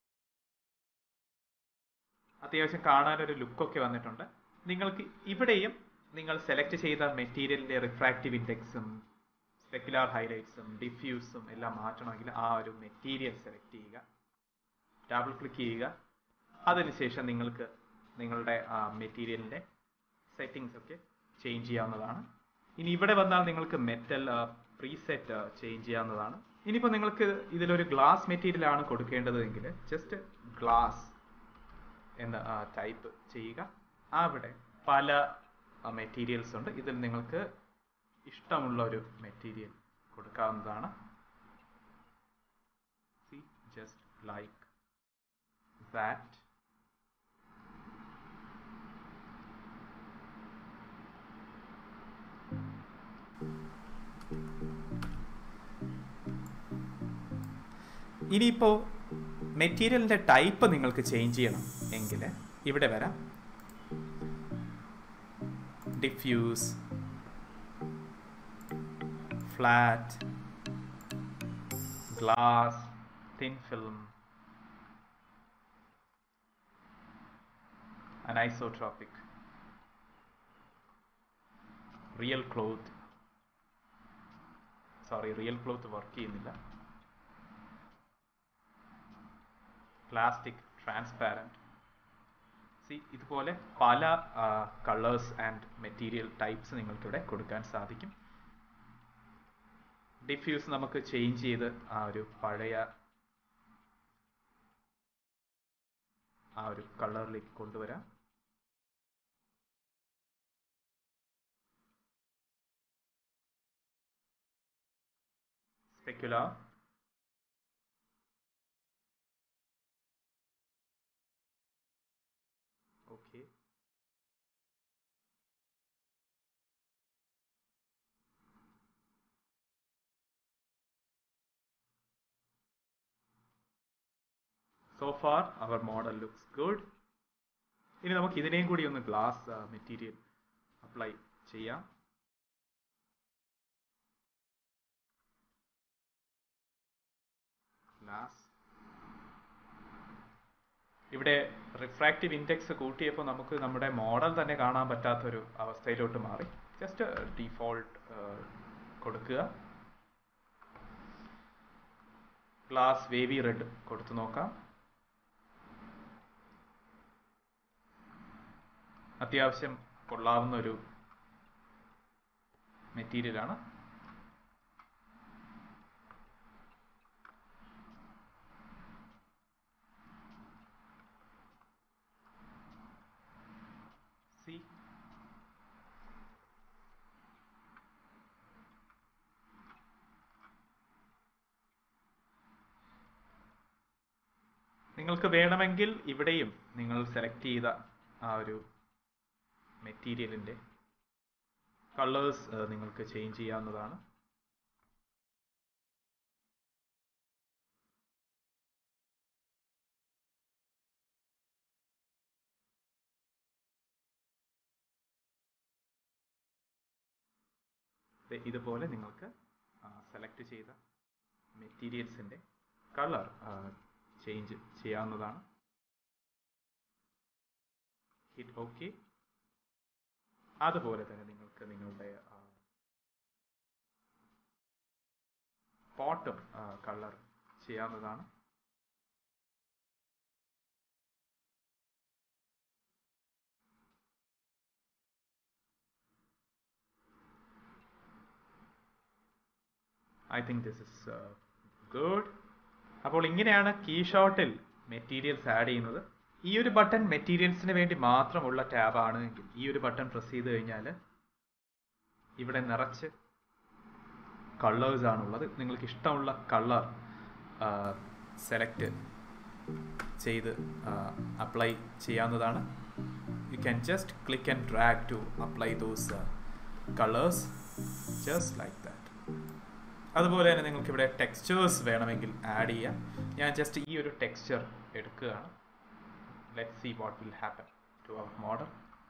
അത്യാവശ്യം കാണാനൊരു ലുക്കൊക്കെ വന്നിട്ടുണ്ട് നിങ്ങൾക്ക് ഇവിടെയും നിങ്ങൾ സെലക്ട് ചെയ്ത മെറ്റീരിയലിന്റെ റിഫ്രാക്റ്റീവ് ഇൻഡെക്സും സ്പെക്കുലാർ ഹൈലൈറ്റ്സും ഡിഫ്യൂസും എല്ലാം മാറ്റണമെങ്കിൽ ആ ഒരു മെറ്റീരിയൽ സെലക്ട് ചെയ്യുക ഡബിൾ ക്ലിക്ക് ചെയ്യുക അതിനുശേഷം നിങ്ങൾക്ക് നിങ്ങളുടെ ആ മെറ്റീരിയലിന്റെ സെറ്റിങ്സ് ഒക്കെ ചേഞ്ച് ചെയ്യാവുന്നതാണ് ഇനി ഇവിടെ വന്നാൽ നിങ്ങൾക്ക് മെറ്റൽ പ്രീസെറ്റ് ചേഞ്ച് ചെയ്യാവുന്നതാണ് ഇനിയിപ്പോൾ നിങ്ങൾക്ക് ഇതിലൊരു ഗ്ലാസ് മെറ്റീരിയൽ ആണ് കൊടുക്കേണ്ടതെങ്കിൽ ജസ്റ്റ് ഗ്ലാസ് എന്ന് ടൈപ്പ് ചെയ്യുക അവിടെ പല മെറ്റീരിയൽസ് ഉണ്ട് ഇതിൽ നിങ്ങൾക്ക് ഇഷ്ടമുള്ള ഒരു മെറ്റീരിയൽ കൊടുക്കാവുന്നതാണ് സി ജസ്റ്റ് ലൈക്ക് ദാറ്റ് ഇനിയിപ്പോൾ മെറ്റീരിയലിൻ്റെ ടൈപ്പ് നിങ്ങൾക്ക് ചേഞ്ച് ചെയ്യണം എങ്കിൽ ഇവിടെ വരാം diffuse flat glass thin film anisotropic real cloth sorry real cloth work ചെയ്യുന്നില്ല പ്ലാസ്റ്റിക് ട്രാൻസ്പാരൻറ്റ് സി ഇതുപോലെ പല കളേഴ്സ് ആൻഡ് മെറ്റീരിയൽ ടൈപ്സ് നിങ്ങൾക്കിവിടെ കൊടുക്കാൻ സാധിക്കും ഡിഫ്യൂസ് നമുക്ക് ചേഞ്ച് ചെയ്ത് ആ ഒരു പഴയ ആ ഒരു കളറിലേക്ക് കൊണ്ടുവരാം specular Okay. So far, our model looks good. ഇനി നമുക്ക് ഇതിനെയും കൂടി ഒന്ന് ഗ്ലാസ് മെറ്റീരിയൽ അപ്ലൈ ചെയ്യാം ഗ്ലാസ് ഇവിടെ റിഫ്രാക്റ്റീവ് ഇൻഡെക്സ് കൂട്ടിയപ്പോൾ നമുക്ക് നമ്മുടെ മോഡൽ തന്നെ കാണാൻ പറ്റാത്തൊരു അവസ്ഥയിലോട്ട് മാറി ജസ്റ്റ് ഡീഫോൾട്ട് കൊടുക്കുക ഗ്ലാസ് വേവി റെഡ് കൊടുത്തു നോക്കാം അത്യാവശ്യം കൊള്ളാവുന്ന ഒരു മെറ്റീരിയലാണ് സി നിങ്ങൾക്ക് വേണമെങ്കിൽ ഇവിടെയും നിങ്ങൾ സെലക്ട് ചെയ്ത ആ ഒരു മെറ്റീരിയലിൻ്റെ കളേഴ്സ് നിങ്ങൾക്ക് ചേഞ്ച് ചെയ്യാവുന്നതാണ് ദേ ഇതുപോലെ നിങ്ങൾക്ക് സെലക്ട് ചെയ്ത മെറ്റീരിയൽസിൻ്റെ കളർ ചേഞ്ച് ചെയ്യാവുന്നതാണ് ഹിറ്റ് ഓക്കെ അതുപോലെ തന്നെ നിങ്ങൾക്ക് നിങ്ങളുടെ പോട്ടും കളർ ചെയ്യാവുന്നതാണ് I think this is good അപ്പോൾ ഇങ്ങനെയാണ് കീ ഷോട്ടിൽ മെറ്റീരിയൽസ് ആഡ് ചെയ്യുന്നത് ഈ ഒരു ബട്ടൺ മെറ്റീരിയൽസിന് വേണ്ടി മാത്രമുള്ള ടാബ് ആണ് എങ്കിൽ ഈ ഒരു ബട്ടൺ പ്രസ് ചെയ്ത് കഴിഞ്ഞാൽ ഇവിടെ നിറച്ച് കളേഴ്സ് ആണുള്ളത് നിങ്ങൾക്ക് ഇഷ്ടമുള്ള കളർ സെലക്ട് ചെയ്ത് അപ്ലൈ ചെയ്യാവുന്നതാണ് you can just click and drag to apply those colours just like that അതുപോലെ തന്നെ നിങ്ങൾക്ക് ഇവിടെ ടെക്സ്ചേഴ്സ് വേണമെങ്കിൽ ആഡ് ചെയ്യാം ഞാൻ ജസ്റ്റ് ഈ ഒരു ടെക്സ്ചർ എടുക്കുകയാണ് let see what will happen to our model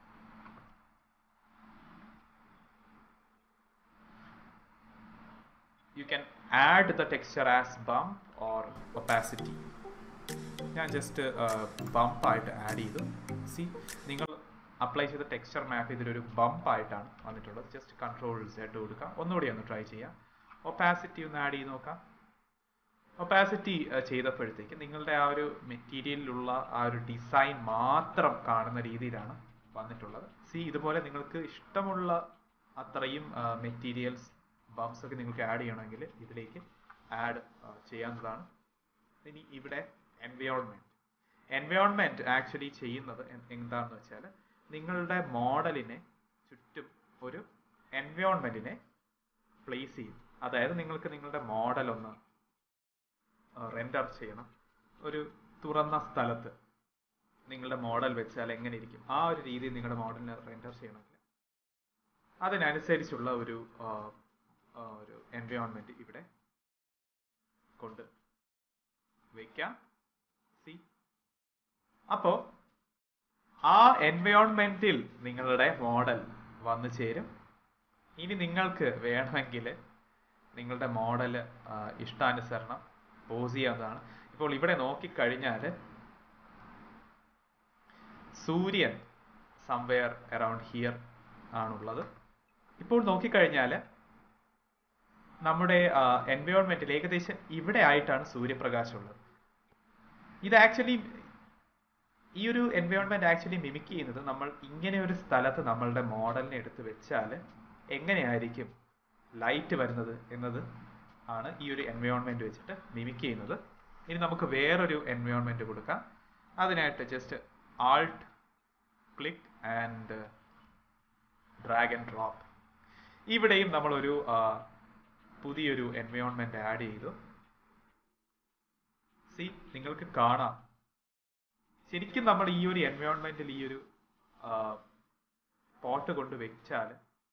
you can add the texture as bump or opacity ഞാൻ ജസ്റ്റ് ബംപ് ആയിട്ട് ആഡ് ചെയ്തു സി നിങ്ങൾ അപ്ലൈ ചെയ്ത ടെക്സ്ചർ മാപ്പ് ഇതിലൊരു ബംപ് ആയിട്ടാണ് വന്നിട്ടുള്ളത് ജസ്റ്റ് കൺട്രോൾ സെറ്റ് കൊടുക്കാം ഒന്നുകൂടി ഒന്ന് ട്രൈ ചെയ്യാം ഒപ്പാസിറ്റി ഒന്ന് ആഡ് ചെയ്ത് നോക്കാം ഒപ്പാസിറ്റി ചെയ്തപ്പോഴത്തേക്ക് നിങ്ങളുടെ ആ ഒരു മെറ്റീരിയലിലുള്ള ആ ഒരു ഡിസൈൻ മാത്രം കാണുന്ന രീതിയിലാണ് വന്നിട്ടുള്ളത് സി ഇതുപോലെ നിങ്ങൾക്ക് ഇഷ്ടമുള്ള അത്രയും മെറ്റീരിയൽസ് ബംസ് ഒക്കെ നിങ്ങൾക്ക് ആഡ് ചെയ്യണമെങ്കിൽ ഇതിലേക്ക് ആഡ് ചെയ്യാവുന്നതാണ് ഇനി ഇവിടെ എൻവയോൺമെന്റ് എൻവയോൺമെന്റ് ആക്ച്വലി ചെയ്യുന്നത് എന്താണെന്ന് വെച്ചാൽ നിങ്ങളുടെ മോഡലിനെ ചുറ്റും ഒരു എൻവയോൺമെന്റിനെ പ്ലേസ് ചെയ്യും അതായത് നിങ്ങൾക്ക് നിങ്ങളുടെ മോഡൽ ഒന്ന് റെൻഡർ ചെയ്യണം ഒരു തുറന്ന സ്ഥലത്ത് നിങ്ങളുടെ മോഡൽ വെച്ചാൽ എങ്ങനെ ഇരിക്കും ആ ഒരു രീതിയിൽ നിങ്ങളുടെ മോഡലിനെ റെൻഡർ ചെയ്യണമെങ്കിൽ അതിനനുസരിച്ചുള്ള ഒരു ഒരു എൻവയോൺമെന്റ് ഇവിടെ കൊണ്ട് വയ്ക്കാം സി അപ്പോ ആ എൻവയോൺമെന്റിൽ നിങ്ങളുടെ മോഡൽ വന്നു ചേരും ഇനി നിങ്ങൾക്ക് വേണമെങ്കിൽ നിങ്ങളുടെ മോഡൽ ഇഷ്ടാനുസരണം പോസ് ചെയ്യാവുന്നതാണ് ഇപ്പോൾ ഇവിടെ നോക്കിക്കഴിഞ്ഞാൽ സൂര്യൻ സംവെയർ അറൌണ്ട് ഹിയർ ആണുള്ളത് ഇപ്പോൾ നോക്കിക്കഴിഞ്ഞാൽ നമ്മുടെ എൻവയോൺമെന്റിൽ ഏകദേശം ഇവിടെ ആയിട്ടാണ് സൂര്യപ്രകാശം ഉള്ളത് ഇത് ആക്ച്വലി ഈ ഒരു എൻവയോൺമെന്റ് ആക്ച്വലി മിമിക് ചെയ്യുന്നത് നമ്മൾ ഇങ്ങനെ ഒരു സ്ഥലത്ത് നമ്മളുടെ മോഡലിനെ എടുത്ത് വെച്ചാൽ എങ്ങനെയായിരിക്കും ലൈറ്റ് വരുന്നത് എന്നത് ആണ് ഈ ഒരു എൻവയോൺമെന്റ് വെച്ചിട്ട് മിമിക് ചെയ്യുന്നത് ഇനി നമുക്ക് വേറൊരു എൻവയോൺമെന്റ് കൊടുക്കാം അതിനായിട്ട് just alt click and drag and drop ഇവിടെയും നമ്മളൊരു പുതിയൊരു എൻവയോൺമെന്റ് ആഡ് ചെയ്തു സി നിങ്ങൾക്ക് കാണാം ശരിക്കും നമ്മൾ ഈ ഒരു എൻവയോൺമെന്റിൽ ഈ ഒരു പോട്ട് കൊണ്ട് വെച്ചാൽ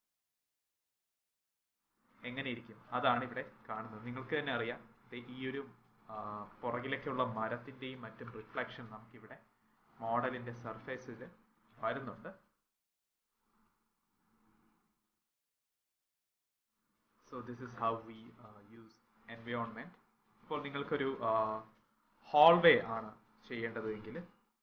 എങ്ങനെ ഇരിക്കും അതാണ് ഇവിടെ കാണുന്നത് നിങ്ങൾക്ക് തന്നെ അറിയാം ഈ ഒരു പുറകിലേക്കുള്ള മരത്തിന്റെയും മറ്റും റിഫ്ലക്ഷൻ നമുക്കിവിടെ മോഡലിന്റെ സർഫേസിൽ വരുന്നുണ്ട് so this is how we use environment ഇപ്പോൾ നിങ്ങൾക്കൊരു ഹോൾവേ ആണ് ചെയ്യേണ്ടത് എങ്കിൽ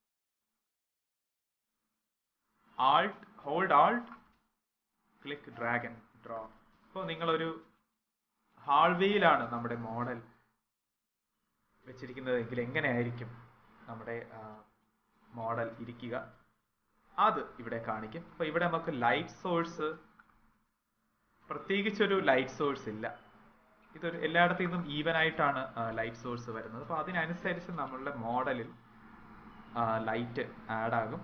alt hold alt click drag and drop ഇപ്പോൾ നിങ്ങളൊരു ഹാൾവേയിലാണ് നമ്മുടെ മോഡൽ വെച്ചിരിക്കുന്നത് എങ്കിൽ എങ്ങനെയായിരിക്കും നമ്മുടെ മോഡൽ ഇരിക്കുക അത് ഇവിടെ കാണിക്കും അപ്പൊ ഇവിടെ നമുക്ക് ലൈറ്റ് സോഴ്സ് പ്രത്യേകിച്ചൊരു ലൈറ്റ് സോഴ്സ് ഇല്ല ഇതൊരു എല്ലായിടത്തു നിന്നും ഈവൻ ആയിട്ടാണ് ലൈറ്റ് സോഴ്സ് വരുന്നത് അപ്പൊ അതിനനുസരിച്ച് നമ്മളുടെ മോഡലിൽ ലൈറ്റ് ആഡ് ആകും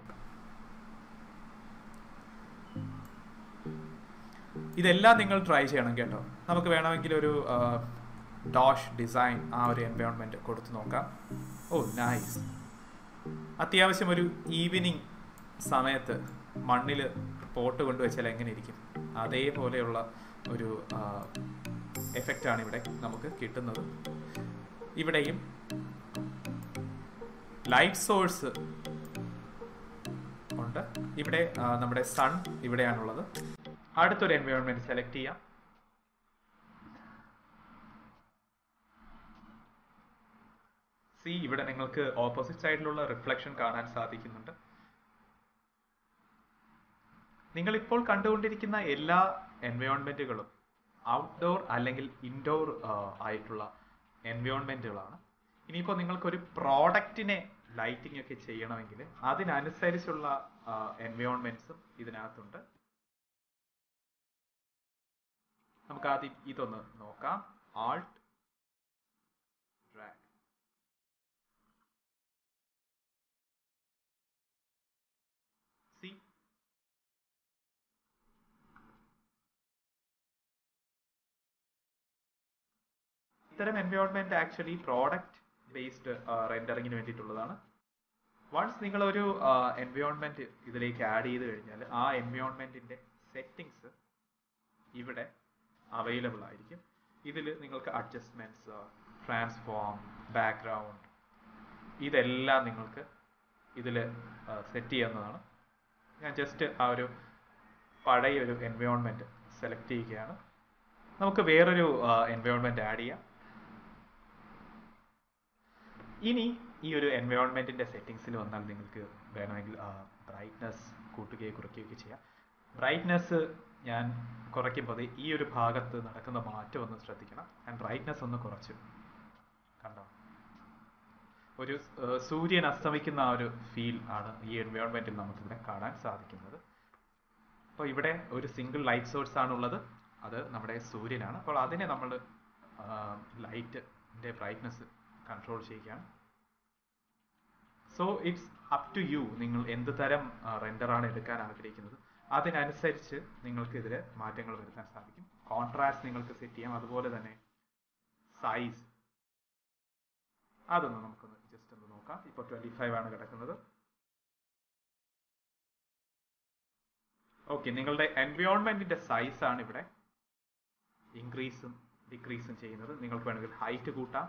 ഇതെല്ലാം നിങ്ങൾ ട്രൈ ചെയ്യണം കേട്ടോ നമുക്ക് വേണമെങ്കിൽ ഒരു ഡോഷ് ഡിസൈൻ ആ ഒരു എൻവയോൺമെന്റ് കൊടുത്തു നോക്കാം ഓ നൈസ് അത്യാവശ്യം ഒരു ഈവനിങ് സമയത്ത് മണ്ണിൽ പോട്ട് കൊണ്ടുവച്ചാൽ എങ്ങനെ ഇരിക്കും അതേപോലെയുള്ള ഒരു എഫക്റ്റ് ആണ് ഇവിടെ നമുക്ക് കിട്ടുന്നത് ഇവിടെയും ലൈറ്റ് സോഴ്സ് ഉണ്ട് ഇവിടെ നമ്മുടെ സൺ ഇവിടെയാണുള്ളത് അടുത്തൊരു എൻവയോൺമെന്റ് സെലക്ട് ചെയ്യാം സി ഇവിടെ നിങ്ങൾക്ക് ഓപ്പോസിറ്റ് സൈഡിലുള്ള റിഫ്ലക്ഷൻ കാണാൻ സാധിക്കുന്നുണ്ട് നിങ്ങൾ ഇപ്പോൾ കണ്ടുകൊണ്ടിരിക്കുന്ന എല്ലാ എൻവയോൺമെന്റുകളും ഔട്ട്ഡോർ അല്ലെങ്കിൽ ഇൻഡോർ ആയിട്ടുള്ള എൻവയോൺമെന്റുകളാണ് ഇനിയിപ്പോൾ നിങ്ങൾക്കൊരു പ്രോഡക്റ്റിനെ ലൈറ്റിംഗ് ഒക്കെ ചെയ്യണമെങ്കിൽ അതിനനുസരിച്ചുള്ള എൻവയോൺമെന്റ്സും ഇതിനകത്തുണ്ട് നമുക്ക് ആദ്യം ഇതൊന്ന് നോക്കാം ആൾട്ട് ഡ്രാഗ് സി ഇത്തരം എൻവയോൺമെന്റ് ആക്ച്വലി പ്രോഡക്റ്റ് ബേസ്ഡ് റെൻഡറിങ്ങിന് വേണ്ടിയിട്ടുള്ളതാണ് വൺസ് നിങ്ങൾ ഒരു എൻവയോൺമെന്റ് ഇതിലേക്ക് ആഡ് ചെയ്ത് കഴിഞ്ഞാൽ ആ എൻവയോൺമെന്റിന്റെ സെറ്റിങ്സ് ഇവിടെ അവൈലബിൾ ആയിരിക്കും ഇതിൽ നിങ്ങൾക്ക് അഡ്ജസ്റ്റ്മെന്റ്സ് ട്രാൻസ്ഫോം ബാക്ക്ഗ്രൗണ്ട് ഇതെല്ലാം നിങ്ങൾക്ക് ഇതിൽ സെറ്റ് ചെയ്യാവുന്നതാണ് ഞാൻ ജസ്റ്റ് ആ ഒരു പഴയ ഒരു എൻവയോൺമെന്റ് സെലക്ട് ചെയ്യുകയാണ് നമുക്ക് വേറൊരു എൻവയോൺമെന്റ് ആഡ് ചെയ്യാം ഇനി ഈ ഒരു എൻവയോൺമെന്റിന്റെ സെറ്റിംഗ്സിൽ വന്നാൽ നിങ്ങൾക്ക് വേണമെങ്കിൽ ബ്രൈറ്റ്നസ് കൂട്ടുകയോ കുറയ്ക്കുകയൊക്കെ ചെയ്യാം ബ്രൈറ്റ്നസ് ഞാൻ കുറയ്ക്കുമ്പോൾ ഈ ഒരു ഭാഗത്ത് നടക്കുന്ന മാറ്റം ഒന്ന് ശ്രദ്ധിക്കണം ഞാൻ ബ്രൈറ്റ്നസ് ഒന്ന് കുറച്ചു കണ്ടോ ഒരു സൂര്യൻ അസ്തമിക്കുന്ന ആ ഒരു ഫീൽ ആണ് ഈ എൻവയോൺമെന്റിൽ നമുക്കിവിടെ കാണാൻ സാധിക്കുന്നത് അപ്പോൾ ഇവിടെ ഒരു സിംഗിൾ ലൈറ്റ് സോഴ്സ് ആണുള്ളത് അത് നമ്മുടെ സൂര്യനാണ് അപ്പോൾ അതിനെ നമ്മൾ ലൈറ്റിന്റെ ബ്രൈറ്റ്നസ് കൺട്രോൾ ചെയ്യുകയാണ് so it's up to you നിങ്ങൾ എന്ത് തരം റെൻഡറാണ് എടുക്കാൻ ആഗ്രഹിക്കുന്നത് അതിനനുസരിച്ച് നിങ്ങൾക്ക് ഇതിൽ മാറ്റങ്ങൾ വരുത്താൻ സാധിക്കും കോൺട്രാസ്റ്റ് നിങ്ങൾക്ക് സെറ്റ് ചെയ്യാം അതുപോലെ തന്നെ സൈസ് അതൊന്ന് നമുക്കൊന്ന് ജസ്റ്റ് ഒന്ന് നോക്കാം ഇപ്പോൾ ട്വന്റി ഫൈവ് ആണ് കിടക്കുന്നത് ഓക്കെ നിങ്ങളുടെ എൻവയോൺമെന്റിന്റെ സൈസ് ആണ് ഇവിടെ ഇൻക്രീസും ഡിക്രീസും ചെയ്യുന്നത് നിങ്ങൾക്ക് വേണമെങ്കിൽ ഹൈറ്റ് കൂട്ടാം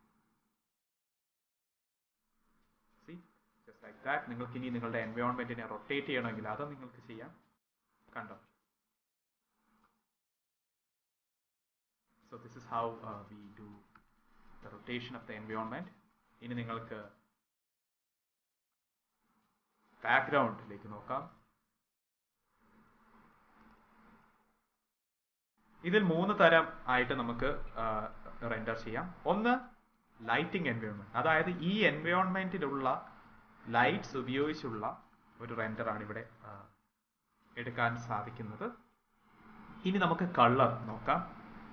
സി ജസ്റ്റ് ലൈക്ക് ദാറ്റ് നിങ്ങൾക്ക് ഇനി നിങ്ങളുടെ എൻവയോൺമെന്റിനെ റൊട്ടേറ്റ് ചെയ്യണമെങ്കിൽ അത് നിങ്ങൾക്ക് ചെയ്യാം കണ്ടോ so this is how we do the rotation of the environment ഇനി നിങ്ങൾക്ക് ബാക്ക്ഗ്രൗണ്ടിലേക്ക് നോക്കാം ഇതിൽ മൂന്ന് തരം ആയിട്ട് നമുക്ക് റെൻഡർ ചെയ്യാം ഒന്ന് ലൈറ്റിംഗ് എൻവയോൺമെന്റ് അതായത് ഈ എൻവയോൺമെന്റിലുള്ള ലൈറ്റ്സ് ഉപയോഗിച്ചുള്ള ഒരു റെൻഡറാണ് ഇവിടെ എടുക്കാൻ സാധിക്കുന്നത് ഇനി നമുക്ക് കളർ നോക്കാം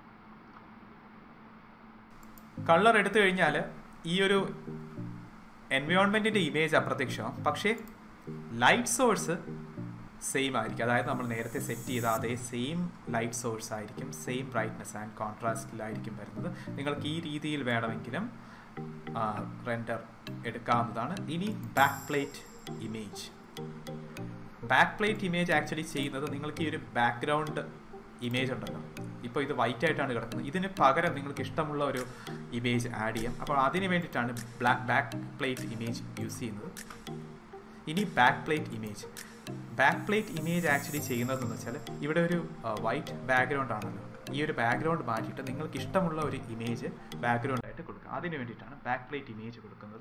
കളർ എടുത്തു കഴിഞ്ഞാൽ ഈ ഒരു എൻവയോൺമെന്റിന്റെ ഇമേജ് അപ്രത്യക്ഷമാവും പക്ഷേ ലൈറ്റ് സോഴ്സ് സെയിം ആയിരിക്കും അതായത് നമ്മൾ നേരത്തെ സെറ്റ് ചെയ്ത അതേ സെയിം ലൈറ്റ് സോഴ്സ് ആയിരിക്കും സെയിം ബ്രൈറ്റ്നസ് ആൻഡ് കോൺട്രാസ്റ്റിലായിരിക്കും വരുന്നത് നിങ്ങൾക്ക് ഈ രീതിയിൽ വേണമെങ്കിലും റെൻഡർ എടുക്കാവുന്നതാണ് ഇനി back plate image back plate image actually ചെയ്യുന്നത് നിങ്ങൾക്ക് ഈ ഒരു ബാക്ക്ഗ്രൗണ്ട് ഇമേജ് ഉണ്ടല്ലോ ഇപ്പോൾ ഇത് വൈറ്റ് ആയിട്ടാണ് കിടക്കുന്നത് ഇതിന് പകരം നിങ്ങൾക്ക് ഇഷ്ടമുള്ള ഒരു ഇമേജ് ആഡ് ചെയ്യാം അപ്പോൾ അതിന് വേണ്ടിയിട്ടാണ് black back plate image use ചെയ്യുന്നത് ഇനി back plate image back plate image actually ചെയ്യുന്നതെന്ന് വെച്ചാൽ ഇവിടെ ഒരു വൈറ്റ് ബാക്ക്ഗ്രൗണ്ട് ആണല്ലോ ഈ ഒരു ബാക്ക്ഗ്രൗണ്ട് മാറ്റിയിട്ട് നിങ്ങൾക്ക് ഇഷ്ടമുള്ള ഒരു ഇമേജ് ബാക്ക്ഗ്രൗണ്ട് ആയിട്ട് കൊടുക്കുക അതിന് വേണ്ടിയിട്ടാണ് ബാക്ക് പ്ലേറ്റ് ഇമേജ് കൊടുക്കുന്നത്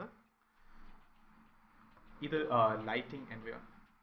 ഇത് ലൈറ്റിംഗ് എൻവയോ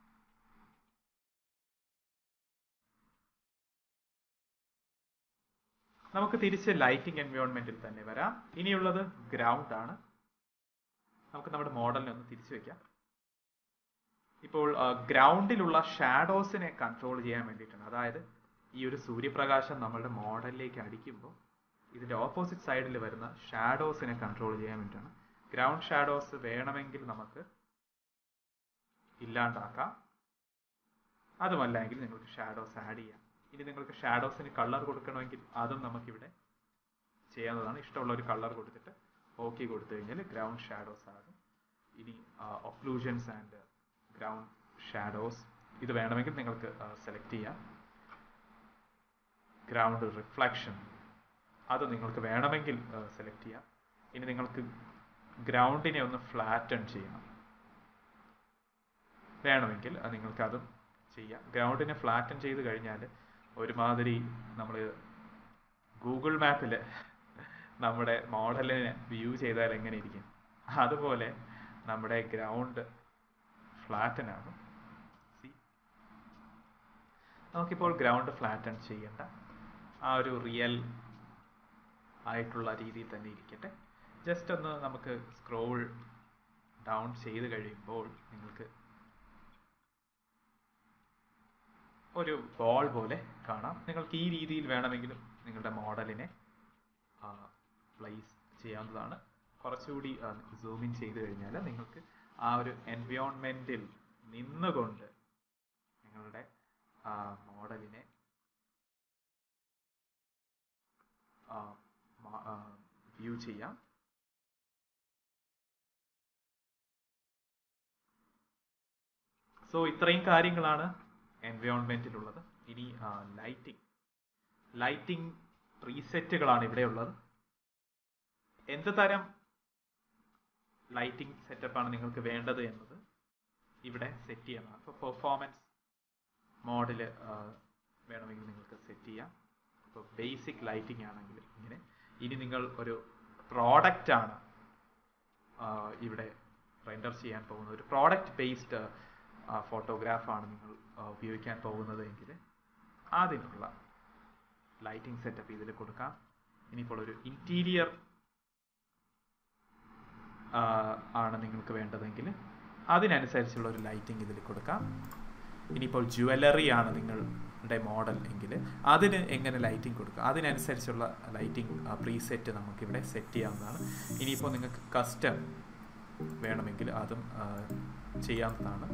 നമുക്ക് തിരിച്ച് ലൈറ്റിംഗ് എൻവയോൺമെന്റിൽ തന്നെ വരാം ഇനിയുള്ളത് ഗ്രൗണ്ട് ആണ് നമുക്ക് നമ്മുടെ മോഡലിനെ ഒന്ന് തിരിച്ചു വെക്കാം ഇപ്പോൾ ഗ്രൗണ്ടിലുള്ള ഷാഡോസിനെ കൺട്രോൾ ചെയ്യാൻ വേണ്ടിയിട്ടാണ് അതായത് ഈ ഒരു സൂര്യപ്രകാശം നമ്മളുടെ മോഡലിലേക്ക് അടിക്കുമ്പോൾ ഇതിന്റെ ഓപ്പോസിറ്റ് സൈഡിൽ വരുന്ന ഷാഡോസിനെ കൺട്രോൾ ചെയ്യാൻ വേണ്ടിയിട്ടാണ് ഗ്രൗണ്ട് ഷാഡോസ് വേണമെങ്കിൽ നമുക്ക് ഇല്ലാണ്ടാക്കാം അതുമല്ലെങ്കിൽ നിങ്ങൾക്ക് ഷാഡോസ് ആഡ് ചെയ്യാം ഇനി നിങ്ങൾക്ക് ഷാഡോസിന് കളർ കൊടുക്കണമെങ്കിൽ അതും നമുക്കിവിടെ ചെയ്യാവുന്നതാണ് ഇഷ്ടമുള്ള ഒരു കളർ കൊടുത്തിട്ട് ഓക്കെ കൊടുത്തു കഴിഞ്ഞാൽ ഗ്രൗണ്ട് ഷാഡോസ് ആകും ഇനി ഒക്ലൂഷൻസ് ആൻഡ് ഗ്രൗണ്ട് ഷാഡോസ് ഇത് വേണമെങ്കിൽ നിങ്ങൾക്ക് സെലക്ട് ചെയ്യാം ഗ്രൗണ്ട് റിഫ്ലക്ഷൻ അത് നിങ്ങൾക്ക് വേണമെങ്കിൽ സെലക്ട് ചെയ്യാം ഇനി നിങ്ങൾക്ക് ഗ്രൗണ്ടിനെ ഒന്ന് ഫ്ലാറ്റൺ ചെയ്യണം വേണമെങ്കിൽ നിങ്ങൾക്ക് അതും ചെയ്യാം ഗ്രൗണ്ടിനെ ഫ്ലാറ്റൺ ചെയ്ത് കഴിഞ്ഞാൽ ഒരുമാതിരി നമ്മൾ ഗൂഗിൾ മാപ്പിൽ നമ്മുടെ മോഡലിനെ വ്യൂ ചെയ്താൽ എങ്ങനെ ഇരിക്കും അതുപോലെ നമ്മുടെ ഗ്രൗണ്ട് ഫ്ലാറ്റൻ ആണ് സി നമുക്കിപ്പോൾ ഗ്രൗണ്ട് ഫ്ലാറ്റൺ ചെയ്യേണ്ട ആ ഒരു റിയൽ ആയിട്ടുള്ള രീതിയിൽ തന്നെ ഇരിക്കട്ടെ ജസ്റ്റ് ഒന്ന് നമുക്ക് സ്ക്രോൾ ഡൗൺ ചെയ്ത് കഴിയുമ്പോൾ നിങ്ങൾക്ക് ഒരു ബോൾ പോലെ കാണാം നിങ്ങൾക്ക് ഈ രീതിയിൽ വേണമെങ്കിലും നിങ്ങളുടെ മോഡലിനെ പ്ലേസ് ചെയ്യാവുന്നതാണ് കുറച്ചുകൂടി സൂം ഇൻ ചെയ്ത് കഴിഞ്ഞാൽ നിങ്ങൾക്ക് ആ ഒരു എൻവയോൺമെൻറ്റിൽ നിന്നുകൊണ്ട് നിങ്ങളുടെ മോഡലിനെ വ്യൂ ചെയ്യാം സോ ഇത്രയും കാര്യങ്ങളാണ് എൻവയോൺമെൻറ്റിലുള്ളത് ഇനി ലൈറ്റിംഗ് ലൈറ്റിംഗ് പ്രീസെറ്റുകളാണ് ഇവിടെ ഉള്ളത് എന്ത് തരം ലൈറ്റിംഗ് സെറ്റപ്പാണ് നിങ്ങൾക്ക് വേണ്ടത് എന്നത് ഇവിടെ സെറ്റ് ചെയ്യാം അപ്പോൾ പെർഫോമൻസ് മോഡിൽ വേണമെങ്കിൽ നിങ്ങൾക്ക് സെറ്റ് ചെയ്യാം ഇപ്പോൾ ബേസിക് ലൈറ്റിംഗ് ആണെങ്കിൽ ഇങ്ങനെ ഇനി നിങ്ങൾ ഒരു പ്രോഡക്റ്റ് ആണ് ഇവിടെ റെൻഡർ ചെയ്യാൻ പോകുന്നത് ഒരു പ്രോഡക്റ്റ് ബേസ്ഡ് ഫോട്ടോഗ്രാഫാണ് നിങ്ങൾ ഉപയോഗിക്കാൻ പോകുന്നത് എങ്കിൽ അതിനുള്ള ലൈറ്റിംഗ് സെറ്റപ്പ് ഇതിൽ കൊടുക്കാം ഇനിയിപ്പോൾ ഒരു ഇൻറ്റീരിയർ ആണ് നിങ്ങൾക്ക് വേണ്ടതെങ്കിൽ അതിനനുസരിച്ചുള്ള ഒരു ലൈറ്റിംഗ് ഇതിൽ കൊടുക്കാം ഇനിയിപ്പോൾ ജുവലറി ആണ് നിങ്ങളുടെ മോഡൽ എങ്കിൽ അതിന് എങ്ങനെ ലൈറ്റിംഗ് കൊടുക്കുക അതിനനുസരിച്ചുള്ള ലൈറ്റിംഗ് പ്രീസെറ്റ് നമുക്കിവിടെ സെറ്റ് ചെയ്യാവുന്നതാണ് ഇനിയിപ്പോൾ നിങ്ങൾക്ക് കസ്റ്റം വേണമെങ്കിൽ അതും ചെയ്യാവുന്നതാണ്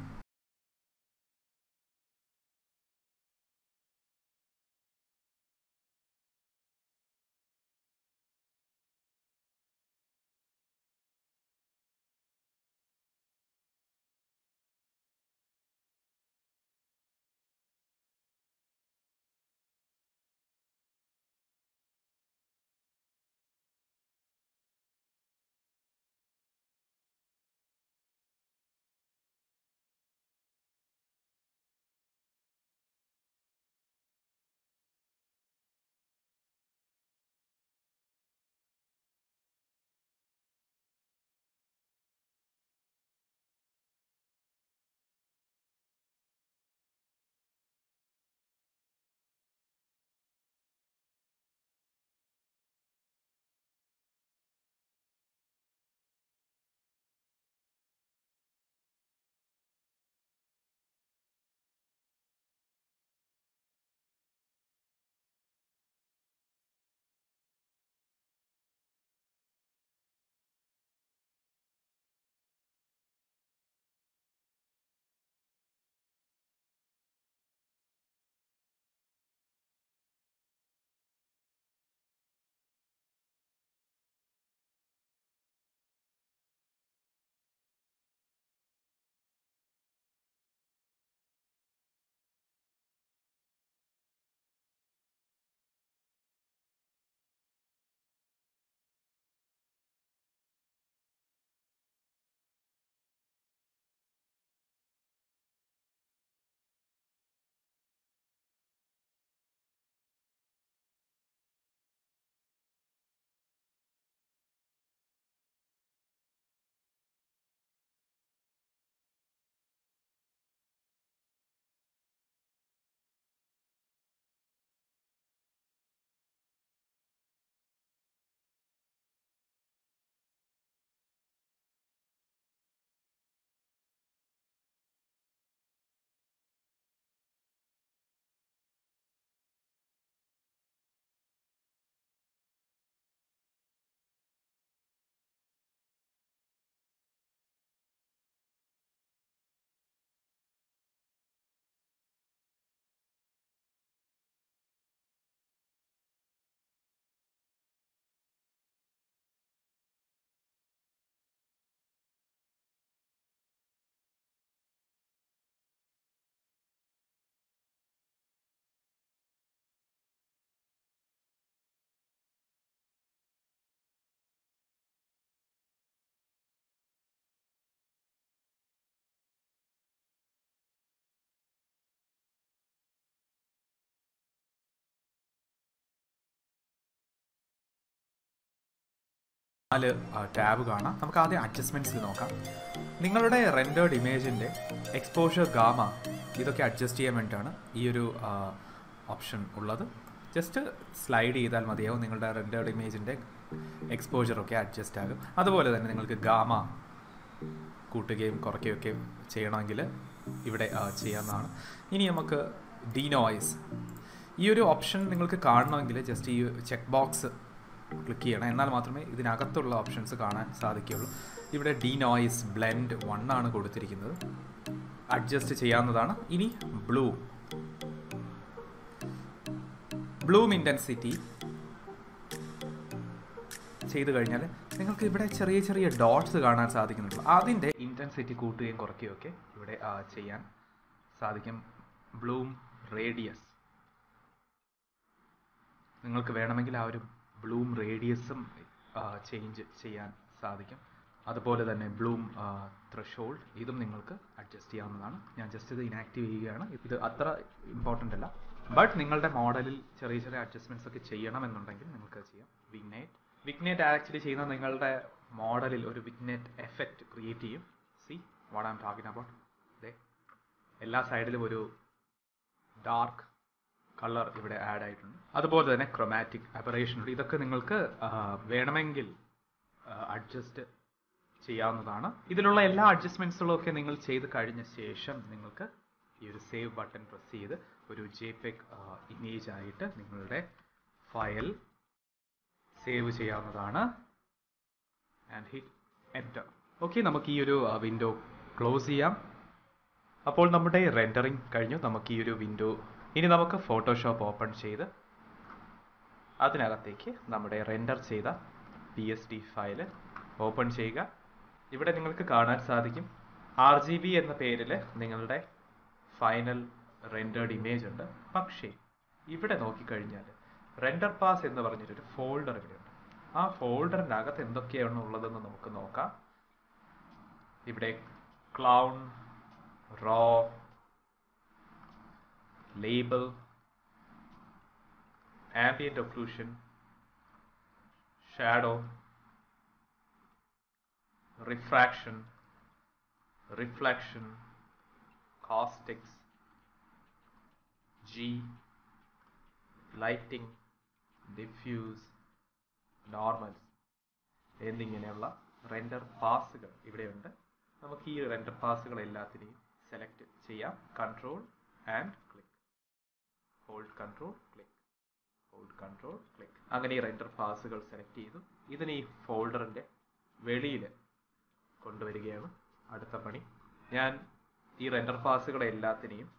നാല് ടാബ് കാണാം നമുക്ക് ആദ്യം അഡ്ജസ്റ്റ്മെൻറ്റ്സിൽ നോക്കാം നിങ്ങളുടെ റെൻഡേർഡ് ഇമേജിൻ്റെ എക്സ്പോഷർ ഗാമ ഇതൊക്കെ അഡ്ജസ്റ്റ് ചെയ്യാൻ വേണ്ടിയിട്ടാണ് ഈ ഒരു ഓപ്ഷൻ ഉള്ളത് ജസ്റ്റ് സ്ലൈഡ് ചെയ്താൽ മതിയാവും നിങ്ങളുടെ റെൻഡേർഡ് ഇമേജിൻ്റെ എക്സ്പോഷറൊക്കെ അഡ്ജസ്റ്റ് ആകും അതുപോലെ തന്നെ നിങ്ങൾക്ക് ഗാമ കൂട്ടുകയും കുറയ്ക്കുകയൊക്കെ ചെയ്യണമെങ്കിൽ ഇവിടെ ചെയ്യാവുന്നതാണ് ഇനി നമുക്ക് ഡീനോയ്സ് ഈ ഒരു ഓപ്ഷൻ നിങ്ങൾക്ക് കാണണമെങ്കിൽ ജസ്റ്റ് ഈ ചെക്ക് ബോക്സ് ക്ലിക്ക് ചെയ്യണം എന്നാൽ മാത്രമേ ഇതിനകത്തുള്ള ഓപ്ഷൻസ് കാണാൻ സാധിക്കുകയുള്ളൂ ഇവിടെ ഡി നോയിസ് ബ്ലെൻഡ് വൺ ആണ് കൊടുത്തിരിക്കുന്നത് അഡ്ജസ്റ്റ് ചെയ്യാവുന്നതാണ് ഇനി ബ്ലൂ ബ്ലൂം ഇൻറ്റൻസിറ്റി ചെയ്തു കഴിഞ്ഞാൽ നിങ്ങൾക്ക് ഇവിടെ ചെറിയ ചെറിയ ഡോട്ട്സ് കാണാൻ സാധിക്കുന്നുണ്ട് അതിൻ്റെ ഇൻറ്റൻസിറ്റി കൂട്ടുകയും കുറയ്ക്കുകയും ഒക്കെ ഇവിടെ ആ, ചെയ്യാൻ സാധിക്കും ബ്ലൂം റേഡിയസ് നിങ്ങൾക്ക് വേണമെങ്കിൽ ആ ഒരു ബ്ലൂം റേഡിയസും ചേഞ്ച് ചെയ്യാൻ സാധിക്കും അതുപോലെ തന്നെ ബ്ലൂം ത്രഷോൾഡ് ഇതും നിങ്ങൾക്ക് അഡ്ജസ്റ്റ് ചെയ്യാവുന്നതാണ് ഞാൻ ജസ്റ്റ് ഇത് ഇനാക്റ്റീവ് ചെയ്യുകയാണ് ഇത് അത്ര ഇമ്പോർട്ടൻ്റ് അല്ല ബട്ട് നിങ്ങളുടെ മോഡലിൽ ചെറിയ ചെറിയ അഡ്ജസ്റ്റ്മെൻറ്റ്സ് ഒക്കെ ചെയ്യണമെന്നുണ്ടെങ്കിൽ നിങ്ങൾക്ക് അത് ചെയ്യാം വിഗ്നേറ്റ് വിഗ്നേറ്റ് ആക്ച്വലി ചെയ്യുന്ന നിങ്ങളുടെ മോഡലിൽ ഒരു വിഗ്നേറ്റ് എഫക്റ്റ് ക്രിയേറ്റ് ചെയ്യും see what am talking about ദേ എല്ലാ സൈഡിലും ഒരു ഡാർക്ക് കളർ ഇവിടെ ആഡ് ആയിട്ടുണ്ട് അതുപോലെ തന്നെ ക്രൊമാറ്റിക് അപ്പറേഷൻ ഉണ്ട് ഇതൊക്കെ നിങ്ങൾക്ക് ആ, വേണമെങ്കിൽ അഡ്ജസ്റ്റ് ചെയ്യാവുന്നതാണ് ഇതിലുള്ള എല്ലാ അഡ്ജസ്റ്റ്മെന്റ്സുകളും ഒക്കെ നിങ്ങൾ ചെയ്ത് കഴിഞ്ഞ ശേഷം നിങ്ങൾക്ക് ഈ ഒരു സേവ് ബട്ടൺ പ്രസ് ചെയ്ത് ഒരു ജെ പെക് ഇമേജ് ആയിട്ട് നിങ്ങളുടെ ഫയൽ സേവ് ചെയ്യാവുന്നതാണ് ആൻഡ് ഹിറ്റ് എൻ്റർ ഓക്കെ നമുക്ക് ഈ ഒരു വിൻഡോ ക്ലോസ് ചെയ്യാം അപ്പോൾ നമ്മുടെ റെൻഡറിങ് കഴിഞ്ഞു നമുക്ക് ഈ ഒരു വിൻഡോ ഇനി നമുക്ക് ഫോട്ടോഷോപ്പ് ഓപ്പൺ ചെയ്ത് അതിനകത്തേക്ക് നമ്മുടെ റെൻഡർ ചെയ്ത P S D file open ചെയ്യുക ഇവിടെ നിങ്ങൾക്ക് കാണാൻ സാധിക്കും ആർ ജി ബി എന്ന പേരിൽ നിങ്ങളുടെ ഫൈനൽ റെൻഡേർഡ് ഇമേജ് ഉണ്ട് പക്ഷേ ഇവിടെ നോക്കിക്കഴിഞ്ഞാൽ റെൻഡർ പാസ് എന്ന് പറഞ്ഞൊരു ഫോൾഡർ ഇവിടെയുണ്ട് ആ ഫോൾഡറിൻ്റെ അകത്ത് എന്തൊക്കെയാണ് ഉള്ളതെന്ന് നമുക്ക് നോക്കാം ഇവിടെ ക്ലൗൺ റോ label, ambient occlusion, shadow, refraction, reflection, caustics, G, lighting, diffuse, normals എന്നിങ്ങനെയുള്ള റെൻഡർ പാസുകൾ ഇവിടെയുണ്ട് നമുക്ക് ഈ റെൻഡർ പാസുകൾ എല്ലാത്തിനെയും സെലക്ട് ചെയ്യാം control and click hold control click hold control click അങ്ങനെ ഈ റെൻഡർ പാസുകൾ സെലക്ട് ചെയ്തു ഇതിനെ ഈ ഫോൾഡറിന്റെ വെളിയിൽ കൊണ്ടുവരികയാണ് അടുത്ത പണി ഞാൻ ഈ റെൻഡർ പാസുകളെ എല്ലാത്തിനെയും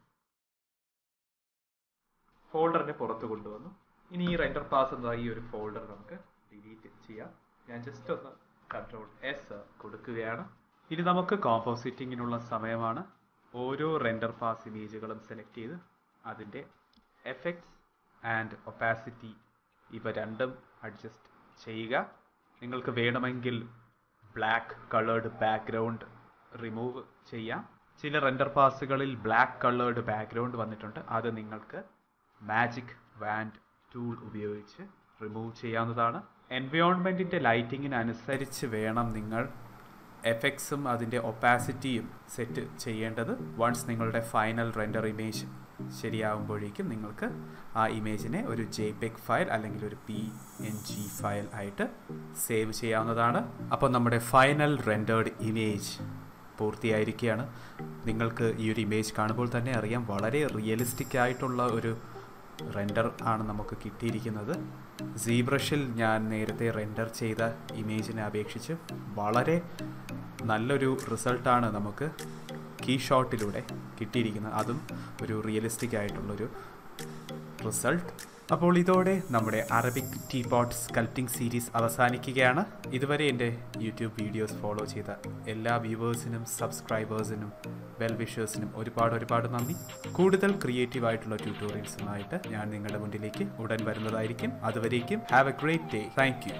ഫോൾഡറിന് പുറത്ത് കൊണ്ടുവന്നു ഇനി ഈ റെൻഡർ പാസ് എന്ന ഈ ഒരു ഫോൾഡർ നമുക്ക് ഡിലീറ്റ് ചെയ്യാം ഞാൻ ജസ്റ്റ് ഒന്ന് കൺട്രോൾ എസ് കൊടുക്കുകയാണ് ഇനി നമുക്ക് കോമ്പോസിറ്റിങ്ങിനുള്ള സമയമാണ് ഓരോ റെൻഡർ പാസ് ഇമേജുകളും സെലക്ട് ചെയ്ത് അതിൻ്റെ എഫക്ട്സ് ആൻഡ് ഒപ്പാസിറ്റി ഇവ രണ്ടും അഡ്ജസ്റ്റ് ചെയ്യുക നിങ്ങൾക്ക് വേണമെങ്കിൽ ബ്ലാക്ക് കളേർഡ് ബാക്ക്ഗ്രൗണ്ട് റിമൂവ് ചെയ്യാം ചില റെൻഡർ പാസുകളിൽ ബ്ലാക്ക് കളേർഡ് ബാക്ക്ഗ്രൗണ്ട് വന്നിട്ടുണ്ട് അത് നിങ്ങൾക്ക് മാജിക് വാൻഡ് ടൂൾ ഉപയോഗിച്ച് റിമൂവ് ചെയ്യാവുന്നതാണ് എൻവയോൺമെൻറ്റിൻ്റെ ലൈറ്റിങ്ങിനനുസരിച്ച് വേണം നിങ്ങൾ എഫക്ട്സും അതിൻ്റെ ഒപ്പാസിറ്റിയും സെറ്റ് ചെയ്യേണ്ടത് വൺസ് നിങ്ങളുടെ ഫൈനൽ റെൻഡർ ഇമേജ് ശരിയാകുമ്പോഴേക്കും നിങ്ങൾക്ക് ആ ഇമേജിനെ ഒരു ജെ പെക് ഫയൽ അല്ലെങ്കിൽ ഒരു പി എൻ ജി ഫയൽ ആയിട്ട് സേവ് ചെയ്യാവുന്നതാണ് അപ്പോൾ നമ്മുടെ ഫൈനൽ റെൻഡേർഡ് ഇമേജ് പൂർത്തിയായിരിക്കുകയാണ് നിങ്ങൾക്ക് ഈ ഒരു ഇമേജ് കാണുമ്പോൾ തന്നെ അറിയാം വളരെ റിയലിസ്റ്റിക് ആയിട്ടുള്ള ഒരു റെൻഡർ ആണ് നമുക്ക് കിട്ടിയിരിക്കുന്നത് സീബ്രഷിൽ ഞാൻ നേരത്തെ റെൻഡർ ചെയ്ത ഇമേജിനെ അപേക്ഷിച്ച് വളരെ നല്ലൊരു റിസൾട്ടാണ് നമുക്ക് കീ ഷോട്ടിലൂടെ കിട്ടിയിരിക്കുന്നത് അതും ഒരു റിയലിസ്റ്റിക് ആയിട്ടുള്ളൊരു റിസൾട്ട് അപ്പോൾ ഇതോടെ നമ്മുടെ Arabic tea pot sculpting series അവസാനിക്കുകയാണ് ഇതുവരെ എൻ്റെ യൂട്യൂബ് വീഡിയോസ് ഫോളോ ചെയ്ത എല്ലാ വ്യൂവേഴ്സിനും സബ്സ്ക്രൈബേഴ്സിനും വെൽ വിഷേഴ്സിനും ഒരുപാട് ഒരുപാട് നന്ദി കൂടുതൽ ക്രിയേറ്റീവ് ആയിട്ടുള്ള ട്യൂട്ടോറിയൽസുമായിട്ട് ഞാൻ നിങ്ങളുടെ മുന്നിലേക്ക് ഉടൻ വരുന്നതായിരിക്കും അതുവരേക്കും have a great day thank